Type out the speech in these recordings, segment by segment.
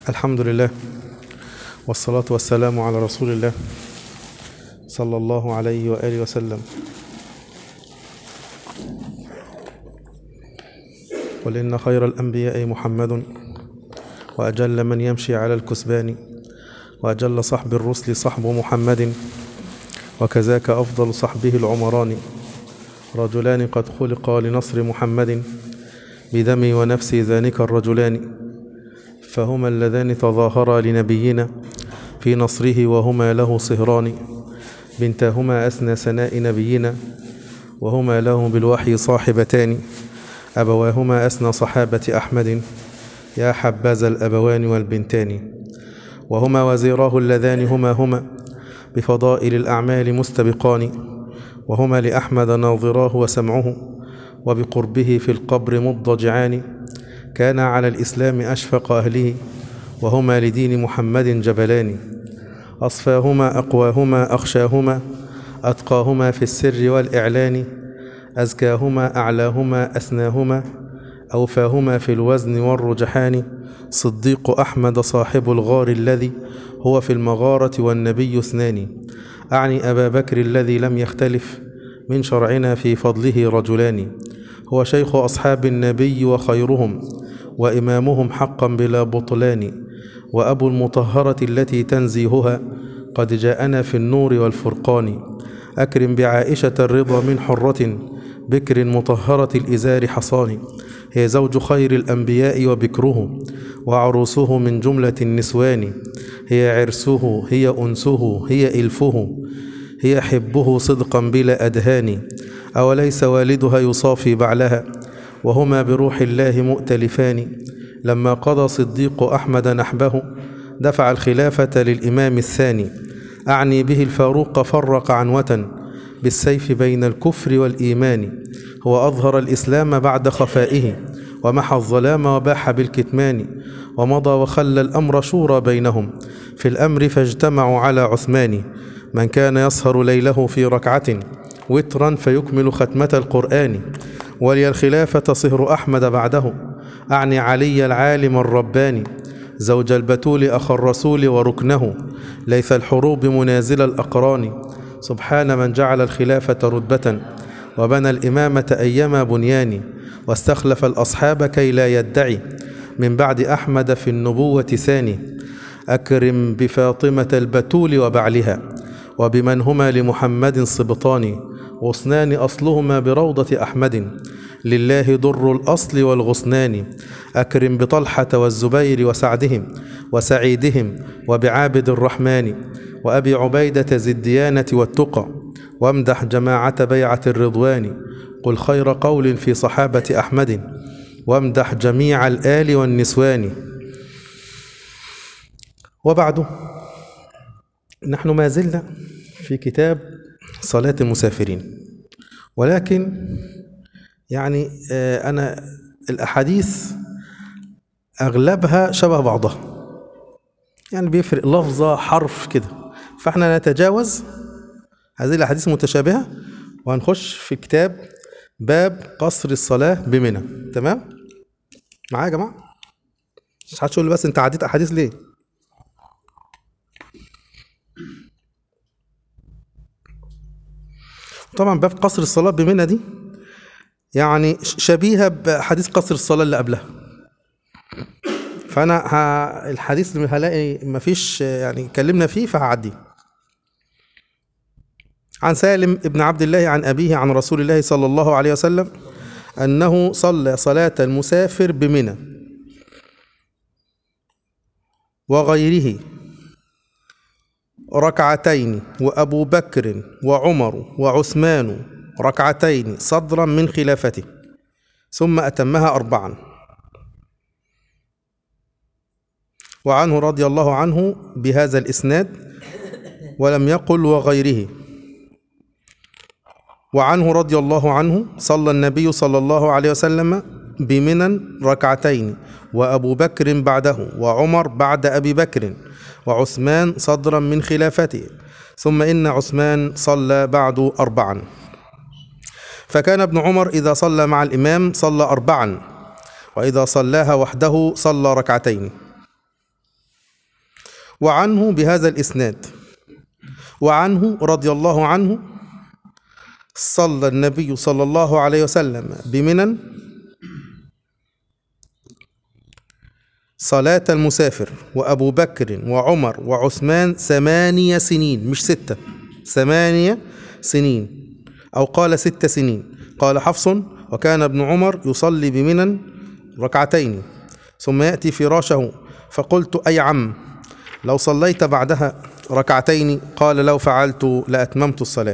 الحمد لله والصلاة والسلام على رسول الله صلى الله عليه وآله وسلم قل إن خير الأنبياء محمد وأجل من يمشي على الكسبان وأجل صحب الرسل صحب محمد وكذاك أفضل صحبه العمران رجلان قد خلقا لنصر محمد بدمي ونفسي ذلك الرجلان فهما اللذان تظاهرا لنبينا في نصره وهما له صهران بنتاهما أسنى سناء نبينا وهما له بالوحي صاحبتان أبواهما أسنى صحابة أحمد يا حباز الأبوان والبنتان وهما وزيراه اللذان هما هما بفضائل الأعمال مستبقان وهما لأحمد ناظراه وسمعه وبقربه في القبر مضجعان كان على الإسلام أشفق أهله وهما لدين محمد جبلان أصفاهما أقواهما أخشاهما أتقاهما في السر والإعلان أزكاهما أعلاهما أسناهما أوفاهما في الوزن والرجحان صديق أحمد صاحب الغار الذي هو في المغارة والنبي اثنان أعني أبا بكر الذي لم يختلف من شرعنا في فضله رجلان هو شيخ أصحاب النبي وخيرهم وإمامهم حقا بلا بطلان وأبو المطهرة التي تنزيهها قد جاءنا في النور والفرقان أكرم بعائشة الرضا من حرة بكر مطهرة الإزار حصان هي زوج خير الأنبياء وبكره وعروسه من جملة النسوان هي عرسه هي أنسه هي إلفه هي حبه صدقا بلا أدهان أوليس والدها يصافي بعلها وهما بروح الله مؤتلفان لما قضى صديق أحمد نحبه دفع الخلافة للإمام الثاني أعني به الفاروق فرق عنوة بالسيف بين الكفر والإيمان هو أظهر الإسلام بعد خفائه ومحى الظلام وباح بالكتمان ومضى وخلى الأمر شورى بينهم في الأمر فاجتمعوا على عثمان من كان يسهر ليله في ركعة وترا فيكمل ختمة القرآن ولي الخلافة صهر أحمد بعده أعني علي العالم الرباني زوج البتول أخ الرسول وركنه ليس الحروب منازل الأقران سبحان من جعل الخلافة رتبة وبنى الإمامة أيما بنيان واستخلف الأصحاب كي لا يدعي من بعد أحمد في النبوة ثاني أكرم بفاطمة البتول وبعلها وبمن هما لمحمد صبطان غصنان أصلهما بروضة أحمد لله در الأصل والغصنان أكرم بطلحة والزبير وسعدهم وسعيدهم وبعابد الرحمن وأبي عبيدة ذي الديانة والتقى وامدح جماعة بيعة الرضوان قل خير قول في صحابة أحمد وامدح جميع الآل والنسوان وبعد نحن ما زلنا في كتاب صلاة المسافرين ولكن يعني أنا الأحاديث أغلبها شبه بعضها يعني بيفرق لفظة حرف كده فاحنا نتجاوز هذه الأحاديث المتشابهة وهنخش في كتاب باب قصر الصلاة بمنى تمام معايا يا جماعة مش هتقول لي بس انت عديت أحاديث ليه طبعا باب قصر الصلاة بمنى دي يعني شبيهة بحديث قصر الصلاة اللي قبلها فأنا ها الحديث اللي هلاقي مفيش يعني اتكلمنا فيه فهعديه عن سالم ابن عبد الله عن أبيه عن رسول الله صلى الله عليه وسلم أنه صلى صلاة المسافر بمنى وغيره ركعتين وأبو بكر وعمر وعثمان ركعتين صدرا من خلافته ثم أتمها أربعا وعنه رضي الله عنه بهذا الإسناد ولم يقل وغيره وعنه رضي الله عنه صلى النبي صلى الله عليه وسلم بمنى ركعتين وأبو بكر بعده وعمر بعد أبي بكر وعثمان صدرا من خلافته ثم إن عثمان صلى بعد أربعا فكان ابن عمر إذا صلى مع الإمام صلى أربعا وإذا صلاها وحده صلى ركعتين وعنه بهذا الإسناد وعنه رضي الله عنه صلى النبي صلى الله عليه وسلم بمنن صلاة المسافر وأبو بكر وعمر وعثمان ثمانية سنين مش ستة ثمانية سنين أو قال ست سنين قال حفص وكان ابن عمر يصلي بمنن ركعتين ثم يأتي فراشه فقلت أي عم لو صليت بعدها ركعتين قال لو فعلت لأتممت الصلاة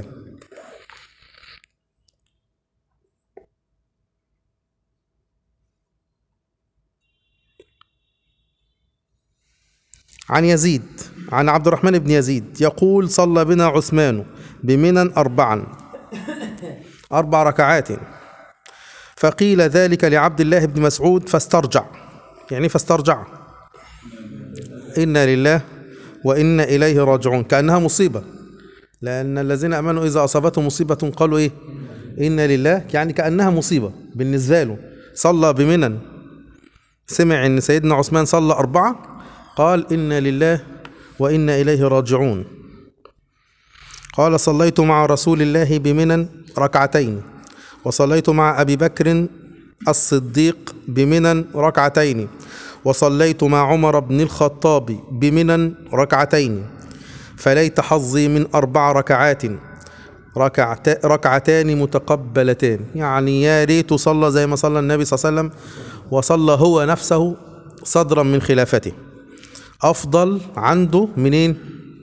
عن يزيد عن عبد الرحمن بن يزيد يقول صلى بنا عثمان بمنى أربعا أربع ركعات فقيل ذلك لعبد الله بن مسعود فاسترجع يعني فاسترجع إنا لله وإنا إليه راجعون كأنها مصيبة لأن الذين آمنوا إذا أصابتهم مصيبة قالوا إيه إنا لله يعني كأنها مصيبة بالنسبة له صلى بمنن سمع ان سيدنا عثمان صلى اربعه قال انا لله وانا اليه راجعون قال صليت مع رسول الله بمنن ركعتين وصليت مع ابي بكر الصديق بمنن ركعتين وصليت مع عمر بن الخطاب بمنن ركعتين فليت حظي من اربع ركعات ركعت ركعتان متقبلتان يعني يا ريت صلى زي ما صلى النبي صلى الله عليه وسلم وصلى هو نفسه صدرا من خلافته افضل عنده منين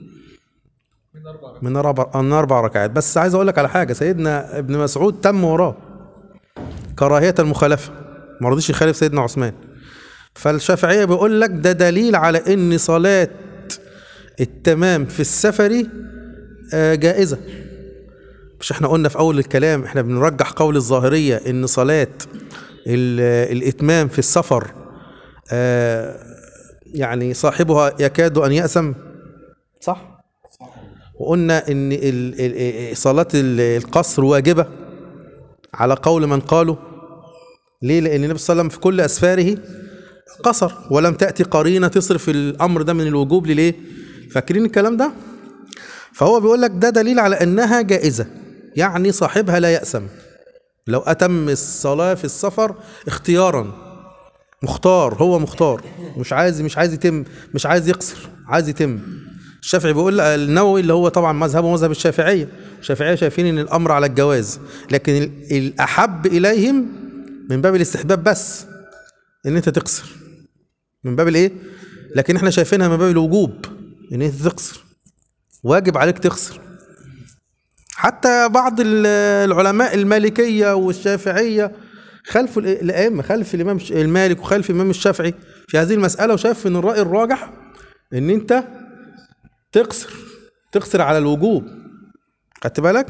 من اربع من اربع ركعات بس عايز اقول لك على حاجه سيدنا ابن مسعود تم وراه كراهيه المخالفه ما رضيش يخالف سيدنا عثمان فالشافعيه بيقول لك ده دليل على ان صلاه التمام في السفر آه، جائزه مش احنا قلنا في اول الكلام احنا بنرجح قول الظاهريه ان صلاه ال- الاتمام في السفر آه، يعني صاحبها يكاد ان يأسم صح وقلنا ان ال- ال- صلاه ال- القصر واجبه على قول من قالوا ليه لان النبي صلى الله عليه وسلم في كل اسفاره قصر ولم تاتي قرينه تصرف الامر ده من الوجوب لليه فاكرين الكلام ده فهو بيقول لك ده دليل على انها جائزه يعني صاحبها لا يأسم لو اتم الصلاه في السفر اختيارا مختار هو مختار مش عايز مش عايز يتم مش عايز يقصر عايز يتم الشافعي بيقول النووي اللي هو طبعا مذهبه مذهب الشافعيه الشافعيه شايفين ان الامر على الجواز لكن ال- الاحب اليهم من باب الاستحباب بس ان انت تقصر من باب الايه لكن احنا شايفينها من باب الوجوب ان انت تقصر واجب عليك تقصر حتى بعض ال- العلماء المالكيه والشافعيه خلفوا الإ- الائمه خلف الامام ش- المالك وخلف الامام الشافعي في هذه المساله وشايف ان الراي الراجح ان انت تقصر تقصر على الوجوب خدت بالك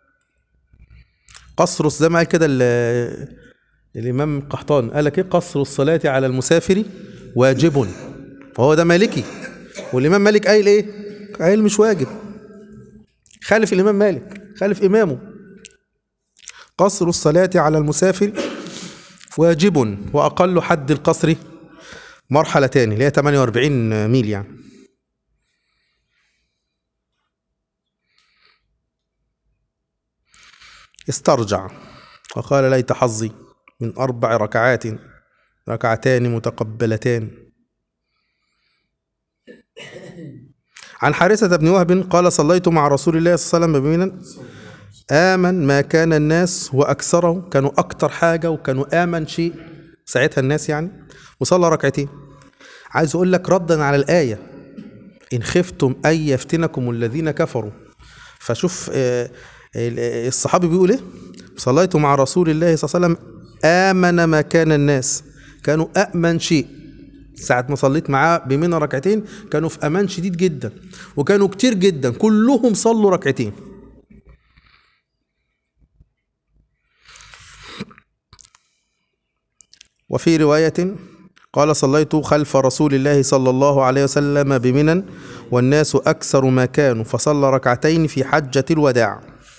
قصر زي ما قال كده ال- الامام قحطان قال لك ايه قصر الصلاه على المسافر واجب فهو ده مالكي والامام مالك قايل ايه قايل مش واجب خالف الامام مالك خالف امامه قصر الصلاه على المسافر واجب واقل حد القصر مرحلتان اللي هي 48 ميل يعني استرجع وقال ليت حظي من أربع ركعات ركعتان متقبلتان عن حارثة بن وهب قال صليت مع رسول الله صلى الله عليه وسلم بمنى آمن ما كان الناس وأكثرهم كانوا أكتر حاجة وكانوا آمن شيء ساعتها الناس يعني وصلى ركعتين عايز أقول لك ردا على الآية إن خفتم أن يفتنكم الذين كفروا فشوف آه، ال- آه، الصحابي بيقول إيه صليت مع رسول الله صلى الله عليه وسلم آمن ما كان الناس كانوا أأمن شيء ساعة ما صليت معاه بمنى ركعتين كانوا في أمان شديد جدا وكانوا كتير جدا كلهم صلوا ركعتين وفي رواية قال صليت خلف رسول الله صلى الله عليه وسلم بمنى والناس أكثر ما كانوا فصلى ركعتين في حجة الوداع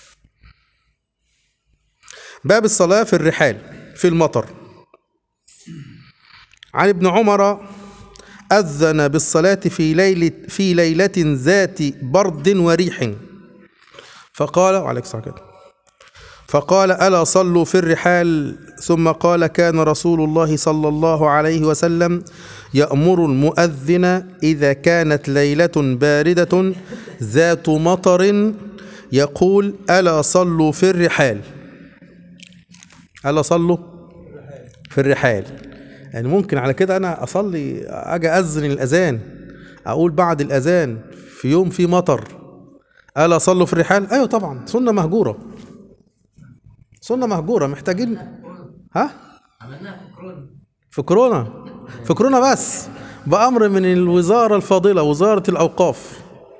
باب الصلاة في الرحال في المطر عن ابن عمر أذن بالصلاة في ليلة في ليلة ذات برد وريح فقال وعليك الصلاة كده فقال ألا صلوا في الرحال ثم قال كان رسول الله صلى الله عليه وسلم يأمر المؤذن إذا كانت ليلة باردة ذات مطر يقول ألا صلوا في الرحال ألا صلوا في الرحال يعني ممكن على كده أنا أصلي أجي أذن الأذان أقول بعد الأذان في يوم في مطر ألا صلوا في الرحال أيوة طبعا سنة مهجورة سنة مهجورة محتاجين ها عملناها في كورونا في كورونا في كورونا بس بأمر من الوزارة الفاضلة وزارة الأوقاف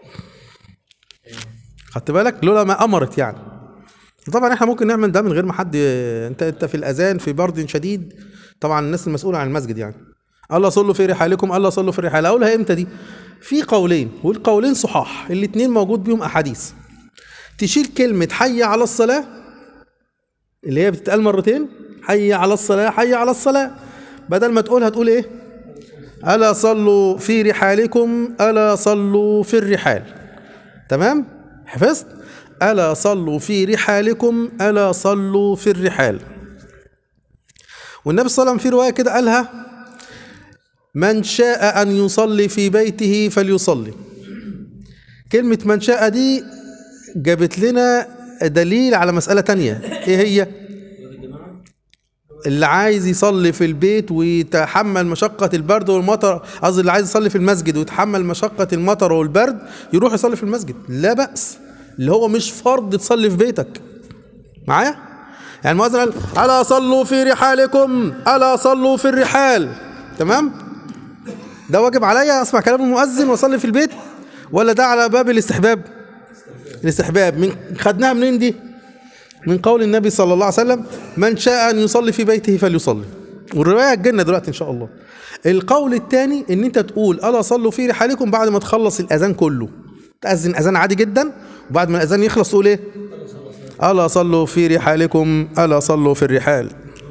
خدت بالك لولا ما أمرت يعني طبعا احنا ممكن نعمل ده من غير ما حد انت انت في الاذان في برد شديد طبعا الناس المسؤوله عن المسجد يعني الله صلوا في رحالكم الله صلوا في الرحال اقولها امتى دي في قولين والقولين صحاح الاثنين موجود بيهم احاديث تشيل كلمه حي على الصلاه اللي هي بتتقال مرتين حي على الصلاه حي على الصلاه بدل ما تقولها تقول ايه الا صلوا في رحالكم الا صلوا في الرحال تمام حفظت الا صلوا في رحالكم الا صلوا في الرحال والنبي صلى الله عليه وسلم في روايه كده قالها من شاء ان يصلي في بيته فليصلي كلمه من شاء دي جابت لنا دليل على مساله تانية ايه هي اللي عايز يصلي في البيت ويتحمل مشقة البرد والمطر قصدي اللي عايز يصلي في المسجد ويتحمل مشقة المطر والبرد يروح يصلي في المسجد لا بأس اللي هو مش فرض تصلي في بيتك معايا يعني المؤذن قال ألا صلوا في رحالكم ألا صلوا في الرحال تمام ده واجب عليا اسمع كلام المؤذن واصلي في البيت ولا ده على باب الاستحباب الاستحباب من خدناها منين دي من قول النبي صلى الله عليه وسلم من شاء ان يصلي في بيته فليصلي والروايه هتجيلنا دلوقتي ان شاء الله القول الثاني ان انت تقول الا صلوا في رحالكم بعد ما تخلص الاذان كله تاذن اذان عادي جدا وبعد ما الاذان يخلص تقول ايه الا صلوا في رحالكم الا صلوا في الرحال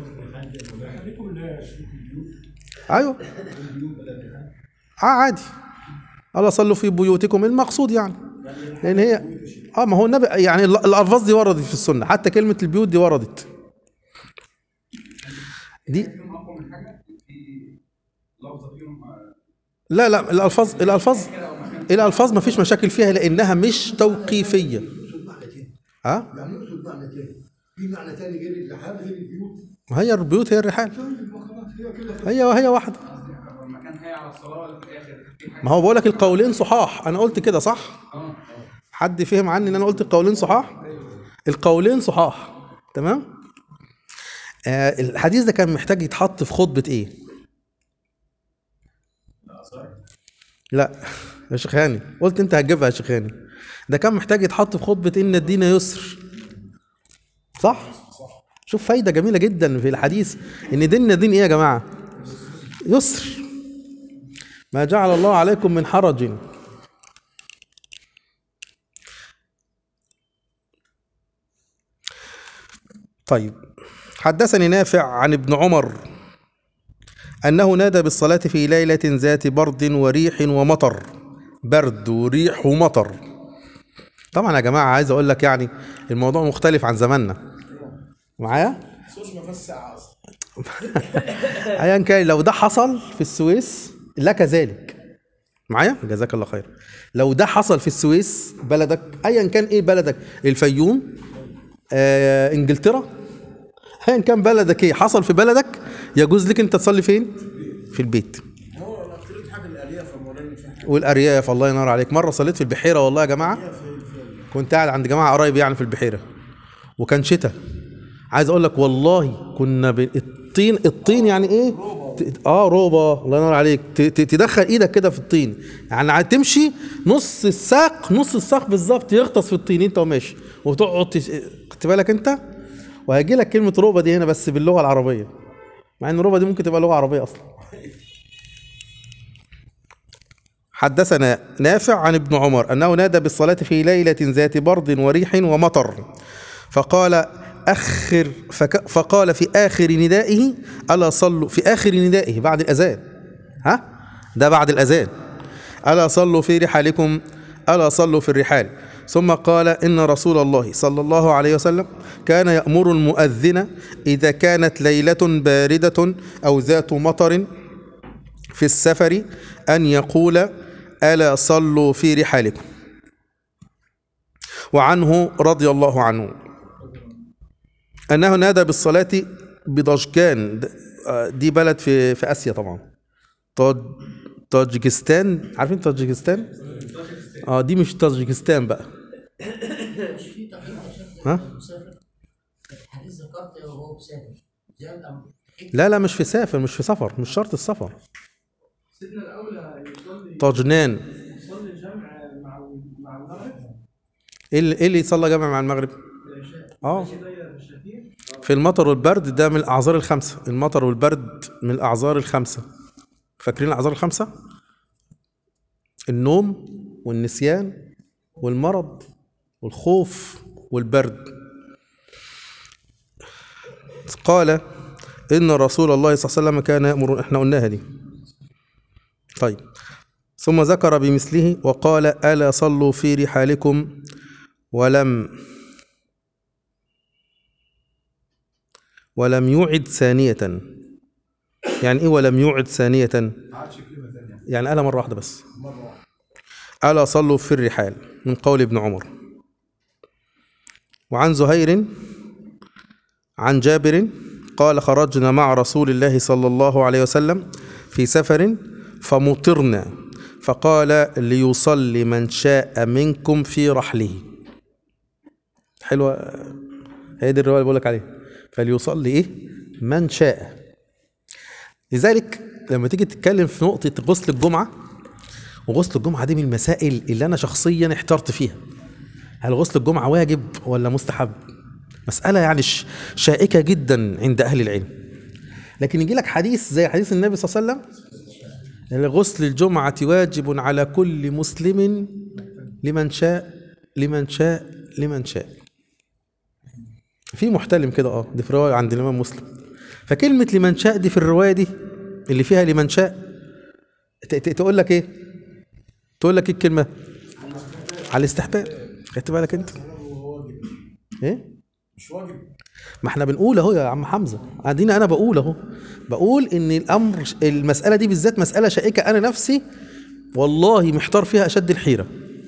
ايوه اه عادي الا صلوا في بيوتكم المقصود يعني لان هي اه ما هو النبي يعني ال- الالفاظ دي وردت في السنه حتى كلمه البيوت دي وردت دي لا لا الالفاظ الالفاظ الالفاظ ما فيش مشاكل فيها لانها مش توقيفيه ها يعني يقصد معنى تاني في معنى تاني غير اللحام غير البيوت ما هي البيوت هي الرحال طيب خلاص هي كده هي هي واحده لما كان هي على الصلاه ولا في الاخر في حاجه ما هو بقول لك القولين صحاح انا قلت كده صح حد فهم عني ان انا قلت القولين صحاح القولين صحاح تمام آه الحديث ده كان محتاج يتحط في خطبة ايه لا يا شيخ هاني قلت انت هتجيبها يا شيخ هاني ده كان محتاج يتحط في خطبة ان الدين يسر صح شوف فايدة جميلة جدا في الحديث ان ديننا دين ايه يا جماعة يسر ما جعل الله عليكم من حرج طيب حدثني نافع عن ابن عمر أنه نادى بالصلاة في ليلة ذات برد وريح ومطر برد وريح ومطر طبعا يا جماعة عايز أقول لك يعني الموضوع مختلف عن زماننا معايا؟ ايا كان لو ده حصل في السويس لا كذلك معايا جزاك الله خير لو ده حصل في السويس بلدك ايا كان ايه بلدك الفيوم آه انجلترا ايا كان بلدك ايه حصل في بلدك يجوز لك انت تصلي فين في البيت هو نفترض حاجه الالياف يا مولانا في حاجه والارياف الله ينور عليك مره صليت في البحيره والله يا جماعه كنت قاعد عند جماعه قرايب يعني في البحيره وكان شتاء عايز اقول لك والله كنا ب... الطين الطين يعني ايه ت- اه روبه الله ينور عليك ت- ت- تدخل ايدك كده في الطين يعني عاد تمشي نص الساق نص الساق بالظبط يغطس في الطين انت وماشي وتقعد تش... خدت بالك انت وهيجي لك كلمه روبه دي هنا بس باللغه العربيه مع ان روبه دي ممكن تبقى لغه عربيه اصلا حدثنا نافع عن ابن عمر أنه نادى بالصلاة في ليلة ذات برد وريح ومطر فقال أخر فك فقال في آخر ندائه ألا صلوا في آخر ندائه بعد الأذان ها ده بعد الأذان ألا صلوا في رحالكم ألا صلوا في الرحال ثم قال إن رسول الله صلى الله عليه وسلم كان يأمر المؤذن إذا كانت ليلة باردة أو ذات مطر في السفر أن يقول ألا صلوا في رحالكم وعنه رضي الله عنه أنه نادى بالصلاة بدشكان دي بلد في في آسيا طبعا طاج طاجيكستان عارفين طاجيكستان؟ اه دي مش طاجيكستان بقى مش في تقييم عشان ها؟ مسافر حديث ذكرت وهو مسافر زي الأمر لا لا مش في سافر مش في سفر مش شرط السفر سيدنا الاولى يصلي طاجنان يصلي الجمع مع مع المغرب ايه اللي, إيه اللي يصلى جمع مع المغرب؟ العشاء اه كده الشهير في المطر والبرد ده من الأعذار الخمسة المطر والبرد من الأعذار الخمسة فاكرين الأعذار الخمسة؟ النوم والنسيان والمرض والخوف والبرد قال إن رسول الله صلى الله عليه وسلم كان يأمر إحنا قلناها دي طيب ثم ذكر بمثله وقال ألا صلوا في رحالكم ولم ولم يعد ثانية يعني ايه ولم يعد ثانية يعني قالها مرة واحدة بس ألا صلوا في الرحال من قول ابن عمر وعن زهير عن جابر قال خرجنا مع رسول الله صلى الله عليه وسلم في سفر فمطرنا فقال ليصلي من شاء منكم في رحله حلوة هي دي الرواية اللي بقول لك عليها فليصلي ايه من شاء لذلك لما تيجي تتكلم في نقطة غسل الجمعة وغسل الجمعة دي من المسائل اللي أنا شخصيا احترت فيها هل غسل الجمعة واجب ولا مستحب مسألة يعني ش- شائكة جدا عند أهل العلم لكن يجي لك حديث زي حديث النبي صلى الله عليه وسلم غسل الجمعة واجب على كل مسلم لمن شاء لمن شاء لمن شاء في محتلم كده اه دي في رواية عند الإمام مسلم فكلمة لمن شاء دي في الرواية دي اللي فيها لمن شاء ت- ت- تقول لك ايه تقول لك ايه الكلمة على الاستحباب خدت بالك انت ايه مش واجب ما احنا بنقول اهو يا عم حمزه ادينا انا بقول اهو بقول ان الامر المساله دي بالذات مساله شائكه انا نفسي والله محتار فيها اشد الحيره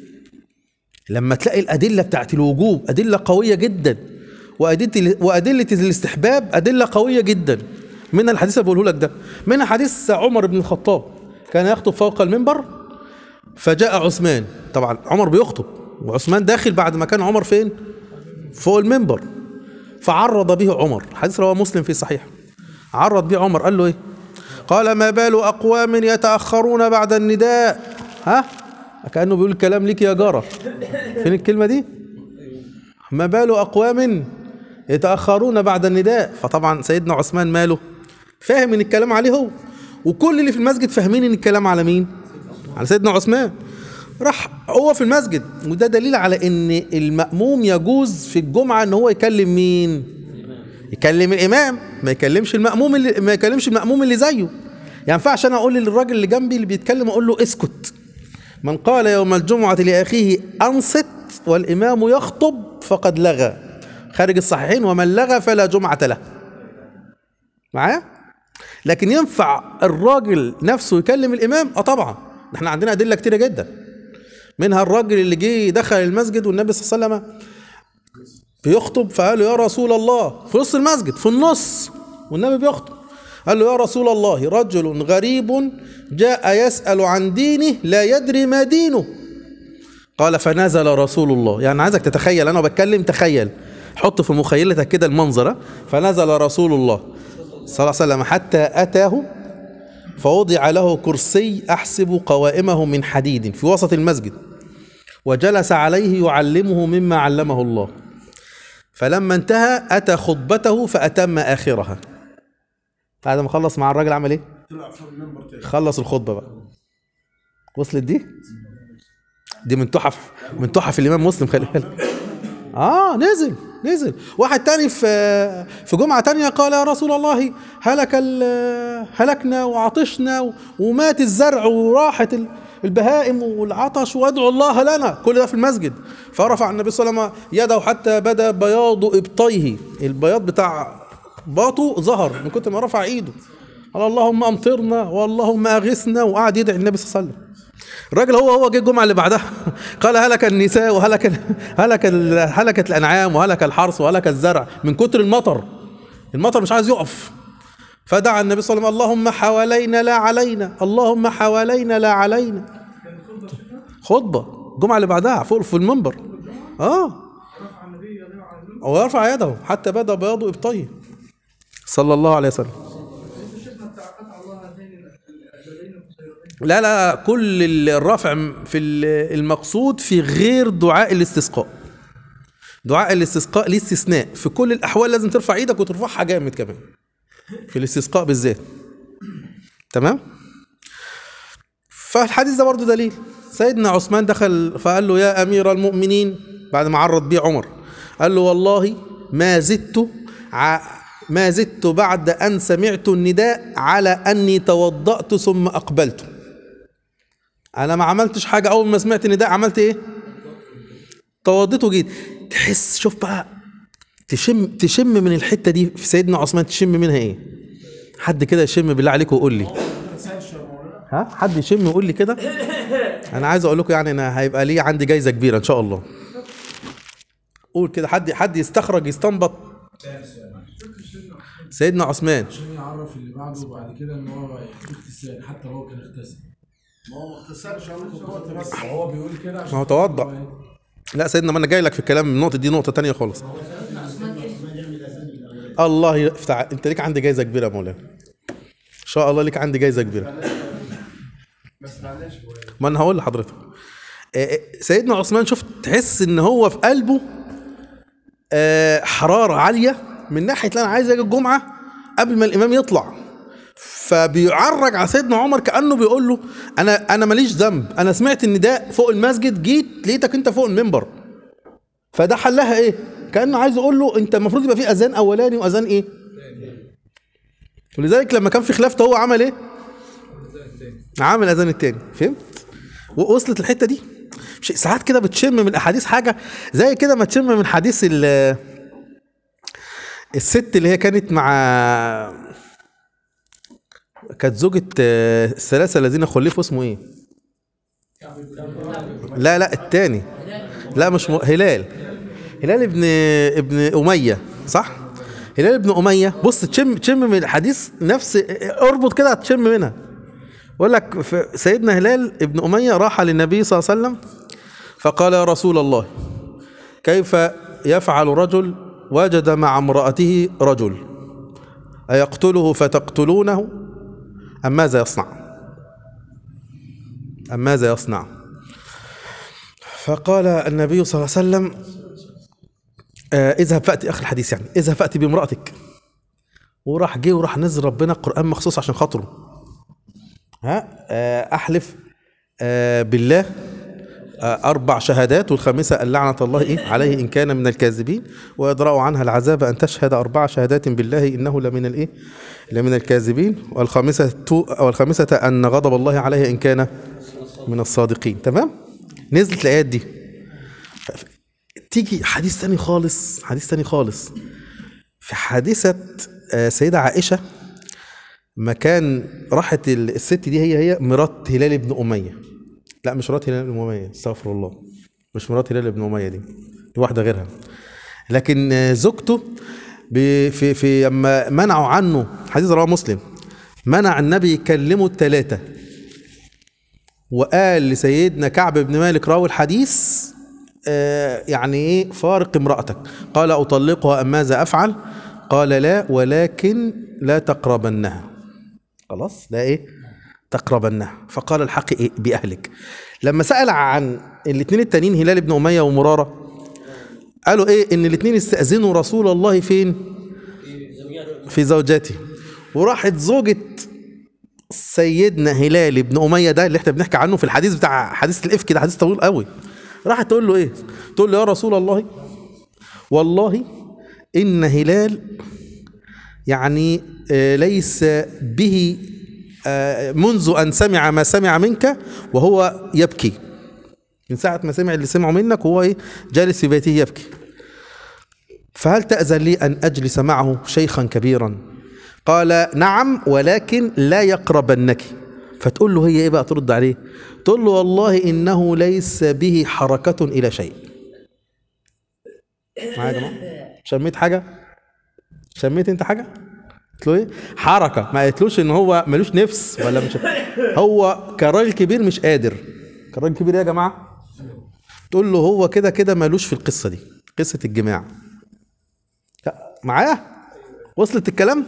لما تلاقي الادله بتاعت الوجوب ادله قويه جدا وادله وادله الاستحباب ادله قويه جدا من الحديث اللي بقوله لك ده من حديث عمر بن الخطاب كان يخطب فوق المنبر فجاء عثمان طبعا عمر بيخطب وعثمان داخل بعد ما كان عمر فين فوق المنبر فعرض به عمر حديث رواه مسلم في صحيح عرض به عمر قال له ايه قال ما بال اقوام يتاخرون بعد النداء ها كانه بيقول الكلام ليك يا جاره فين الكلمه دي ما بال اقوام يتاخرون بعد النداء فطبعا سيدنا عثمان ماله فاهم ان الكلام عليه هو وكل اللي في المسجد فاهمين ان الكلام على مين على سيدنا عثمان راح هو في المسجد وده دليل على ان المأموم يجوز في الجمعة ان هو يكلم مين يكلم الامام ما يكلمش المأموم اللي ما يكلمش المأموم اللي زيه يعني ما ينفعش انا اقول للراجل اللي جنبي اللي بيتكلم اقول له اسكت من قال يوم الجمعة لأخيه أنصت والإمام يخطب فقد لغى خارج الصحيحين ومن لغى فلا جمعة له معايا لكن ينفع الراجل نفسه يكلم الإمام اه طبعا احنا عندنا أدلة كتيرة جدا منها الراجل اللي جه دخل المسجد والنبي صلى الله عليه وسلم بيخطب فقال له يا رسول الله في نص المسجد في النص والنبي بيخطب قال له يا رسول الله رجل غريب جاء يسأل عن دينه لا يدري ما دينه قال فنزل رسول الله يعني عايزك تتخيل انا بتكلم تخيل حط في مخيلتك كده المنظر ها؟ فنزل رسول الله صلى الله عليه وسلم حتى اتاه فوضع له كرسي احسب قوائمه من حديد في وسط المسجد وجلس عليه يعلمه مما علمه الله فلما انتهى اتى خطبته فاتم اخرها بعد ما خلص مع الراجل عمل ايه طلع في المنبر تاني خلص الخطبه بقى وصلت دي دي من تحف من تحف الامام مسلم خلي بالك اه نزل نزل واحد تاني في في جمعة تانية قال يا رسول الله هلك ال- هلكنا وعطشنا ومات الزرع وراحت ال- البهائم والعطش وادعوا الله لنا كل ده في المسجد فرفع النبي صلى الله عليه وسلم يده حتى بدا بياض ابطيه البياض بتاع باطه ظهر من كتر ما رفع ايده قال اللهم امطرنا واللهم اغثنا وقعد يدعي النبي صلى الله عليه وسلم الراجل هو هو جه الجمعه اللي بعدها قال هلك النساء وهلك ال- هلك ال- هلكت الانعام وهلك الحرث وهلك الزرع من كتر المطر المطر مش عايز يقف فدعا النبي صلى الله عليه وسلم اللهم حوالينا لا علينا اللهم حوالينا لا علينا خطبه الجمعه اللي بعدها فوق في المنبر اه رفع النبي يديه على المنبر ويرفع يده حتى بدا بياض ابطيه صلى الله عليه وسلم انت شفنا بتاع قطع الله هاتين الاجلين القصيرتين لا لا كل الرفع في ال- المقصود في غير دعاء الاستسقاء دعاء الاستسقاء ليه استثناء في كل الاحوال لازم ترفع ايدك وترفعها جامد كمان في الاستسقاء بالذات تمام فالحديث ده برضه دليل سيدنا عثمان دخل فقال له يا امير المؤمنين بعد ما عرض بيه عمر قال له والله ما زدت ع... ما زدت بعد ان سمعت النداء على اني توضأت ثم اقبلت انا ما عملتش حاجه اول ما سمعت النداء عملت ايه توضيت وجيت تحس شوف بقى تشم تشم من الحته دي في سيدنا عثمان تشم منها ايه حد كده يشم بالله عليك ويقول لي ها حد يشم ويقول لي كده انا عايز اقول لكم يعني انا هيبقى لي عندي جايزه كبيره ان شاء الله قول كده حد حد يستخرج يستنبط سيدنا عثمان عشان يعرف اللي بعده وبعد كده ان هو اغتسال حتى لو كان اغتسل ما هو ما اختصرش انا كنت قلت بس هو بيقول كده عشان ما هو توضأ لا سيدنا ما انا جاي لك في الكلام النقطه دي نقطه تانية خالص الله يفتح انت ليك عندي جايزه كبيره يا مولانا ان شاء الله ليك عندي جايزه كبيره بس معلش هو ما انا هقول لحضرتك آه، آه، سيدنا عثمان شفت تحس ان هو في قلبه آه، حراره عاليه من ناحيه لا انا عايز اجي الجمعه قبل ما الامام يطلع فبيعرج على سيدنا عمر كانه بيقول له انا انا ماليش ذنب انا سمعت النداء فوق المسجد جيت لقيتك انت فوق المنبر فده حلها ايه كانه عايز يقول له انت المفروض يبقى في اذان اولاني واذان ايه ولذلك لما كان في خلاف هو عمل ايه عامل اذان التاني فهمت ووصلت الحته دي مش ساعات كده بتشم من الاحاديث حاجه زي كده ما تشم من حديث ال- الست اللي هي كانت مع كانت زوجة آه، الثلاثة الذين خلفوا اسمه ايه؟ لا لا التاني لا مش م... هلال هلال ابن ابن أمية صح؟ هلال ابن أمية بص تشم تشم من الحديث نفس اربط كده هتشم منها بقول لك في- سيدنا هلال ابن أمية راح للنبي صلى الله عليه وسلم فقال يا رسول الله كيف يفعل رجل وجد مع امرأته رجل أيقتله فتقتلونه أم ماذا يصنع أم ماذا يصنع فقال النبي صلى الله عليه وسلم آه اذهب فأتي آخر الحديث يعني اذهب فأتي بامرأتك وراح جه وراح نزل ربنا القرآن مخصوص عشان خاطره ها آه أحلف آه بالله آه، أربع شهادات والخامسة أن لعنة الله إيه عليه إن كان من الكاذبين ويدرأ عنها العذاب أن تشهد أربع شهادات بالله إنه لمن الإيه لمن الكاذبين والخامسة أو الخامسة أن غضب الله عليه إن كان من الصادقين تمام نزلت الآيات دي تيجي حديث تاني خالص حديث تاني خالص في حادثة آه، سيدة عائشة ما كان راحت ال- الست دي هي هي مرات هلال بن أمية لا مش مرات هلال بن أمية استغفر الله مش مرات هلال بن أمية دي دي واحدة غيرها لكن آه، زوجته ب- في في لما منعوا عنه حديث رواه مسلم منع النبي يكلمه الثلاثة وقال لسيدنا كعب بن مالك راوي الحديث آه، يعني ايه فارق امرأتك قال أطلقها أم ماذا أفعل قال لا ولكن لا تقربنها خلاص لا ايه تقربنها فقال الحق إيه بأهلك لما سأل عن الاثنين التانيين هلال بن أمية ومرارة قالوا ايه ان الاثنين استأذنوا رسول الله فين في زوجاته وراحت زوجة سيدنا هلال بن أمية ده اللي احنا بنحكي عنه في الحديث بتاع حديث الإفك ده حديث طويل قوي راحت تقول له ايه تقول له يا رسول الله والله إن هلال يعني آه، ليس به آه، منذ أن سمع ما سمع منك وهو يبكي من ساعة ما سمع اللي سمعه منك وهو إيه جالس في بيته يبكي فهل تأذن لي أن أجلس معه شيخا كبيرا قال نعم ولكن لا يقربنك فتقول له هي إيه بقى ترد عليه تقول له والله إنه ليس به حركة إلى شيء معايا يا جماعة شميت حاجة شميت انت حاجة قلت له ايه حركة ما قلتلوش ان هو ملوش نفس ولا مش هو كراجل كبير مش قادر كراجل كبير إيه يا جماعة تقول له هو كده كده ملوش في القصة دي قصة الجماع لا، معايا وصلت الكلام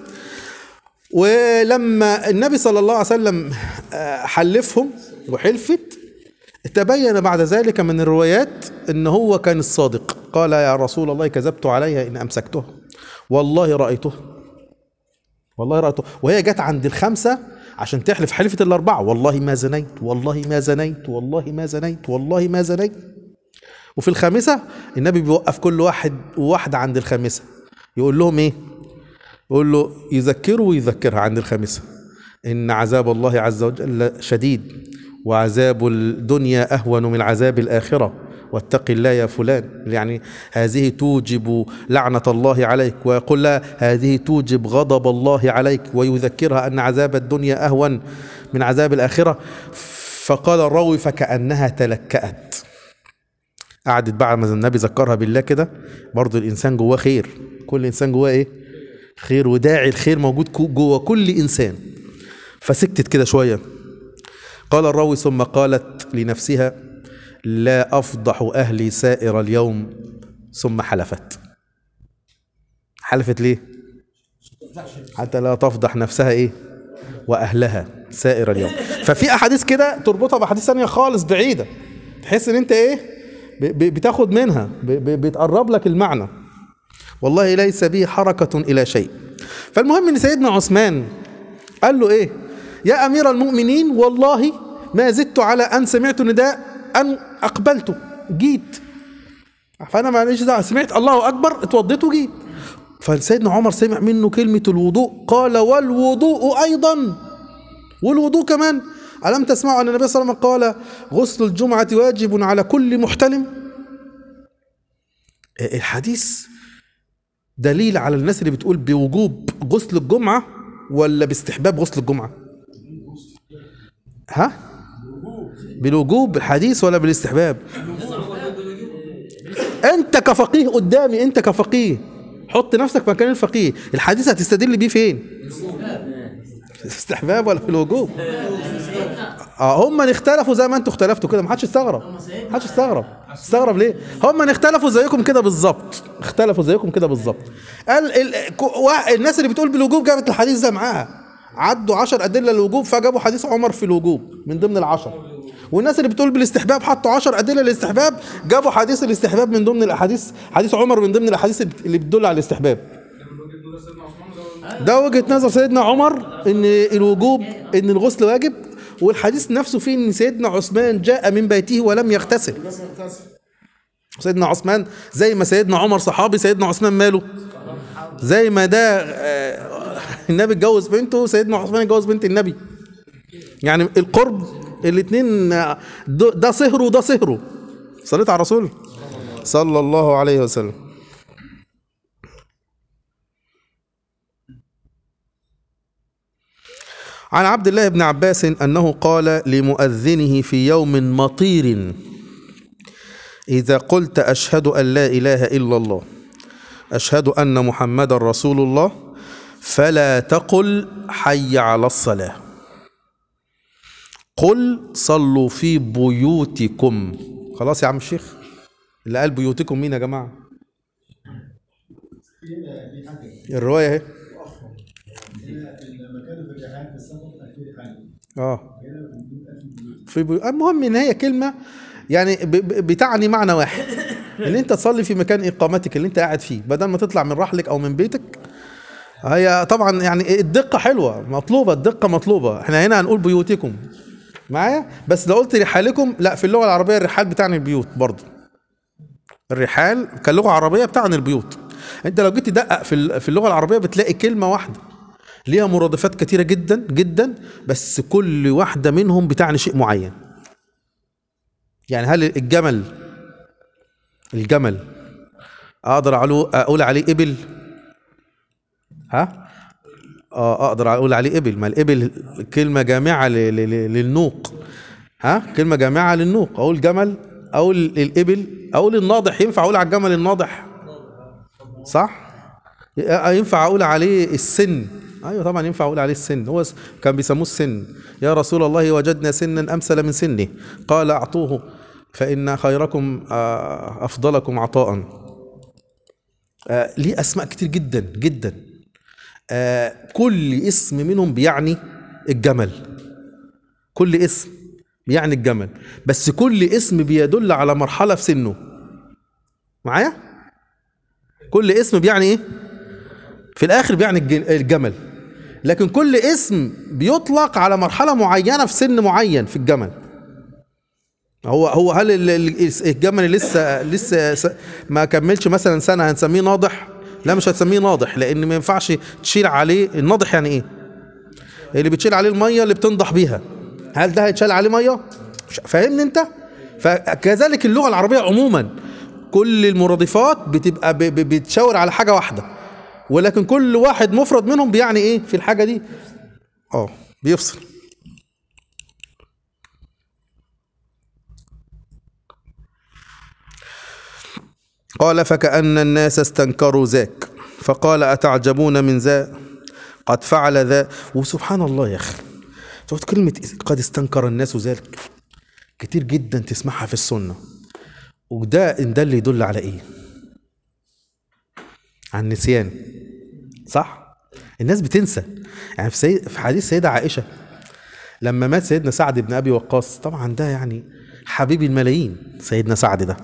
ولما النبي صلى الله عليه وسلم آه، حلفهم وحلفت تبين بعد ذلك من الروايات ان هو كان الصادق قال يا رسول الله كذبت عليها ان امسكته والله رايته والله رايته وهي جت عند الخمسه عشان تحلف حلفت الاربعه والله ما زنيت والله ما زنيت والله ما زنيت والله ما زنيت وفي الخامسه النبي بيوقف كل واحد وواحده عند الخامسه يقول لهم ايه يقول له يذكره ويذكرها عند الخامسة إن عذاب الله عز وجل شديد وعذاب الدنيا أهون من عذاب الآخرة واتق الله يا فلان يعني هذه توجب لعنة الله عليك ويقول لها هذه توجب غضب الله عليك ويذكرها أن عذاب الدنيا أهون من عذاب الآخرة فقال الراوي فكأنها تلكأت قعدت بعد ما النبي ذكرها بالله كده برضه الإنسان جواه خير كل إنسان جواه إيه خير وداعي الخير موجود كو- جوه كل انسان فسكتت كده شويه قال الراوي ثم قالت لنفسها لا افضح اهلي سائر اليوم ثم حلفت حلفت ليه حتى لا تفضح نفسها ايه واهلها سائر اليوم ففي احاديث كده تربطها باحاديث ثانيه خالص بعيده تحس ان انت ايه ب- ب- بتاخد منها ب- ب- بتقرب لك المعنى والله ليس به حركة إلى شيء فالمهم إن سيدنا عثمان قال له إيه يا أمير المؤمنين والله ما زدت على أن سمعت نداء أن أقبلته جيت فأنا معلش دعوة سمعت الله أكبر اتوضيت وجيت فسيدنا عمر سمع منه كلمة الوضوء قال والوضوء أيضا والوضوء كمان ألم تسمعوا أن النبي صلى الله عليه وسلم قال غسل الجمعة واجب على كل محتلم الحديث دليل على الناس اللي بتقول بوجوب غسل الجمعة ولا باستحباب غسل الجمعة ها بالوجوب الحديث ولا بالاستحباب انت كفقيه قدامي انت كفقيه حط نفسك مكان الفقيه الحديث هتستدل بيه فين استحباب ولا في الوجوب اه هم اختلفوا زي ما انتوا اختلفتوا كده ما حدش استغرب ما حدش استغرب استغرب ليه هم اختلفوا زيكم كده بالظبط اختلفوا زيكم كده بالظبط قال ال... كو- وا- الناس اللي بتقول بالوجوب جابت الحديث ده معاها عدوا عشر أدلة للوجوب فجابوا حديث عمر في الوجوب من ضمن العشر والناس اللي بتقول بالاستحباب حطوا عشر أدلة للاستحباب جابوا حديث الاستحباب من ضمن الأحاديث حديث عمر من ضمن الأحاديث اللي بتدل على الاستحباب ده وجهة نظر سيدنا عمر ان الوجوب ان الغسل واجب والحديث نفسه فيه ان سيدنا عثمان جاء من بيته ولم يغتسل سيدنا عثمان زي ما سيدنا عمر صحابي سيدنا عثمان ماله زي ما ده آه، النبي اتجوز بنته سيدنا عثمان اتجوز بنت النبي يعني القرب الاثنين ده صهره وده صهره صليت على الرسول صلى الله عليه وسلم عن عبد الله بن عباس انه قال لمؤذنه في يوم مطير اذا قلت اشهد ان لا اله الا الله اشهد ان محمدا رسول الله فلا تقل حي على الصلاه قل صلوا في بيوتكم خلاص يا عم الشيخ اللي قال بيوتكم مين يا جماعه الروايه اهي لما كانوا في الرحال في السفر كان في رحال اه في بي... المهم ان هي كلمه يعني ب... ب- بتعني معنى واحد ان انت تصلي في مكان اقامتك اللي انت قاعد فيه بدل ما تطلع من رحلك او من بيتك هي طبعا يعني الدقه حلوه مطلوبه الدقه مطلوبه احنا هنا هنقول بيوتكم معايا بس لو قلت رحالكم لا في اللغه العربيه الرحال بتعني البيوت برضه الرحال كلغه عربيه بتاعن البيوت انت لو جيت تدقق في ال- في اللغه العربيه بتلاقي كلمه واحده ليها مرادفات كتيره جدا جدا بس كل واحده منهم بتعني شيء معين يعني هل الجمل الجمل اقدر أعلو- اقول عليه ابل ها اه اقدر اقول عليه ابل ما الابل كلمه جامعه ل- ل- ل- للنوق ها كلمه جامعه للنوق اقول جمل اقول الابل اقول الناضح ينفع اقول على الجمل الناضح صح ينفع اقول عليه السن ايوه طبعا ينفع اقول عليه السن هو س- كان بيسموه السن يا رسول الله وجدنا سنا امثل من سنه قال اعطوه فان خيركم آه، افضلكم عطاء آه، ليه اسماء كتير جدا جدا آه، كل اسم منهم بيعني الجمل كل اسم بيعني الجمل بس كل اسم بيدل على مرحله في سنه معايا كل اسم بيعني ايه في الاخر بيعني الج- الجمل لكن كل اسم بيطلق على مرحله معينه في سن معين في الجمل هو هو هل ال- ال- الجمل اللي لسه لسه س- ما كملش مثلا سنه هنسميه ناضح لا مش هتسميه ناضح لان ما ينفعش تشيل عليه الناضح يعني ايه اللي بتشيل عليه الميه اللي بتنضح بيها هل ده هيتشال عليه ميه مش- فاهمني انت فكذلك اللغه العربيه عموما كل المرادفات بتبقى ب- ب- بتشاور على حاجه واحده ولكن كل واحد مفرد منهم بيعني ايه في الحاجه دي اه بيفصل قال فكأن الناس استنكروا ذاك فقال أتعجبون من ذا قد فعل ذا وسبحان الله يا أخي شفت كلمة قد استنكر الناس ذلك كتير جدا تسمعها في السنة وده إن ده اللي يدل على إيه عن النسيان صح الناس بتنسى يعني في, سيد في حديث سيدة عائشة لما مات سيدنا سعد بن أبي وقاص طبعا ده يعني حبيب الملايين سيدنا سعد ده